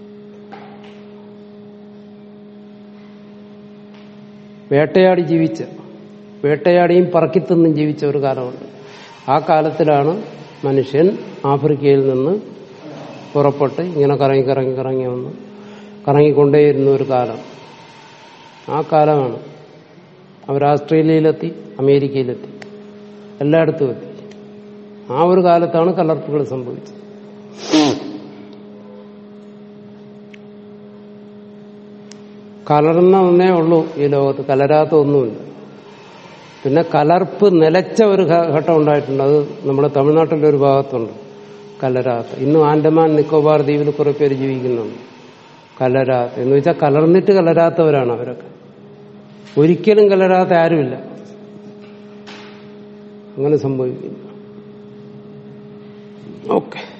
വേട്ടയാടി ജീവിച്ച വേട്ടയാടിയും പറക്കിത്തിന്നും ജീവിച്ച ഒരു കാലമുണ്ട് ആ കാലത്തിലാണ് മനുഷ്യൻ ആഫ്രിക്കയിൽ നിന്ന് പുറപ്പെട്ട് ഇങ്ങനെ കറങ്ങി കറങ്ങി കറങ്ങി വന്ന് കറങ്ങിക്കൊണ്ടേയിരുന്ന ഒരു കാലം ആ കാലമാണ് അവർ ആസ്ട്രേലിയയിലെത്തി അമേരിക്കയിലെത്തി എല്ലായിടത്തും എത്തി ആ ഒരു കാലത്താണ് കലർപ്പുകൾ സംഭവിച്ചത് കലർന്ന ഒന്നേ ഉള്ളൂ ഈ ലോകത്ത് കലരാത്ത ഒന്നുമില്ല പിന്നെ കലർപ്പ് നിലച്ച ഒരു ഘ- ഘട്ടം ഉണ്ടായിട്ടുണ്ട് അത് നമ്മുടെ തമിഴ്നാട്ടിലെ ഒരു ഭാഗത്തുണ്ട് കലരാത്ത ഇന്നും ആൻഡമാൻ നിക്കോബാർ ദ്വീപിൽ കുറെ പേര് ജീവിക്കുന്നുണ്ട് കലരാത്ത എന്ന് വെച്ചാൽ കലർന്നിട്ട് കലരാത്തവരാണ് അവരൊക്കെ ഒരിക്കലും കലരാത്ത ആരുമില്ല അങ്ങനെ സംഭവിക്കില്ല ഓക്കെ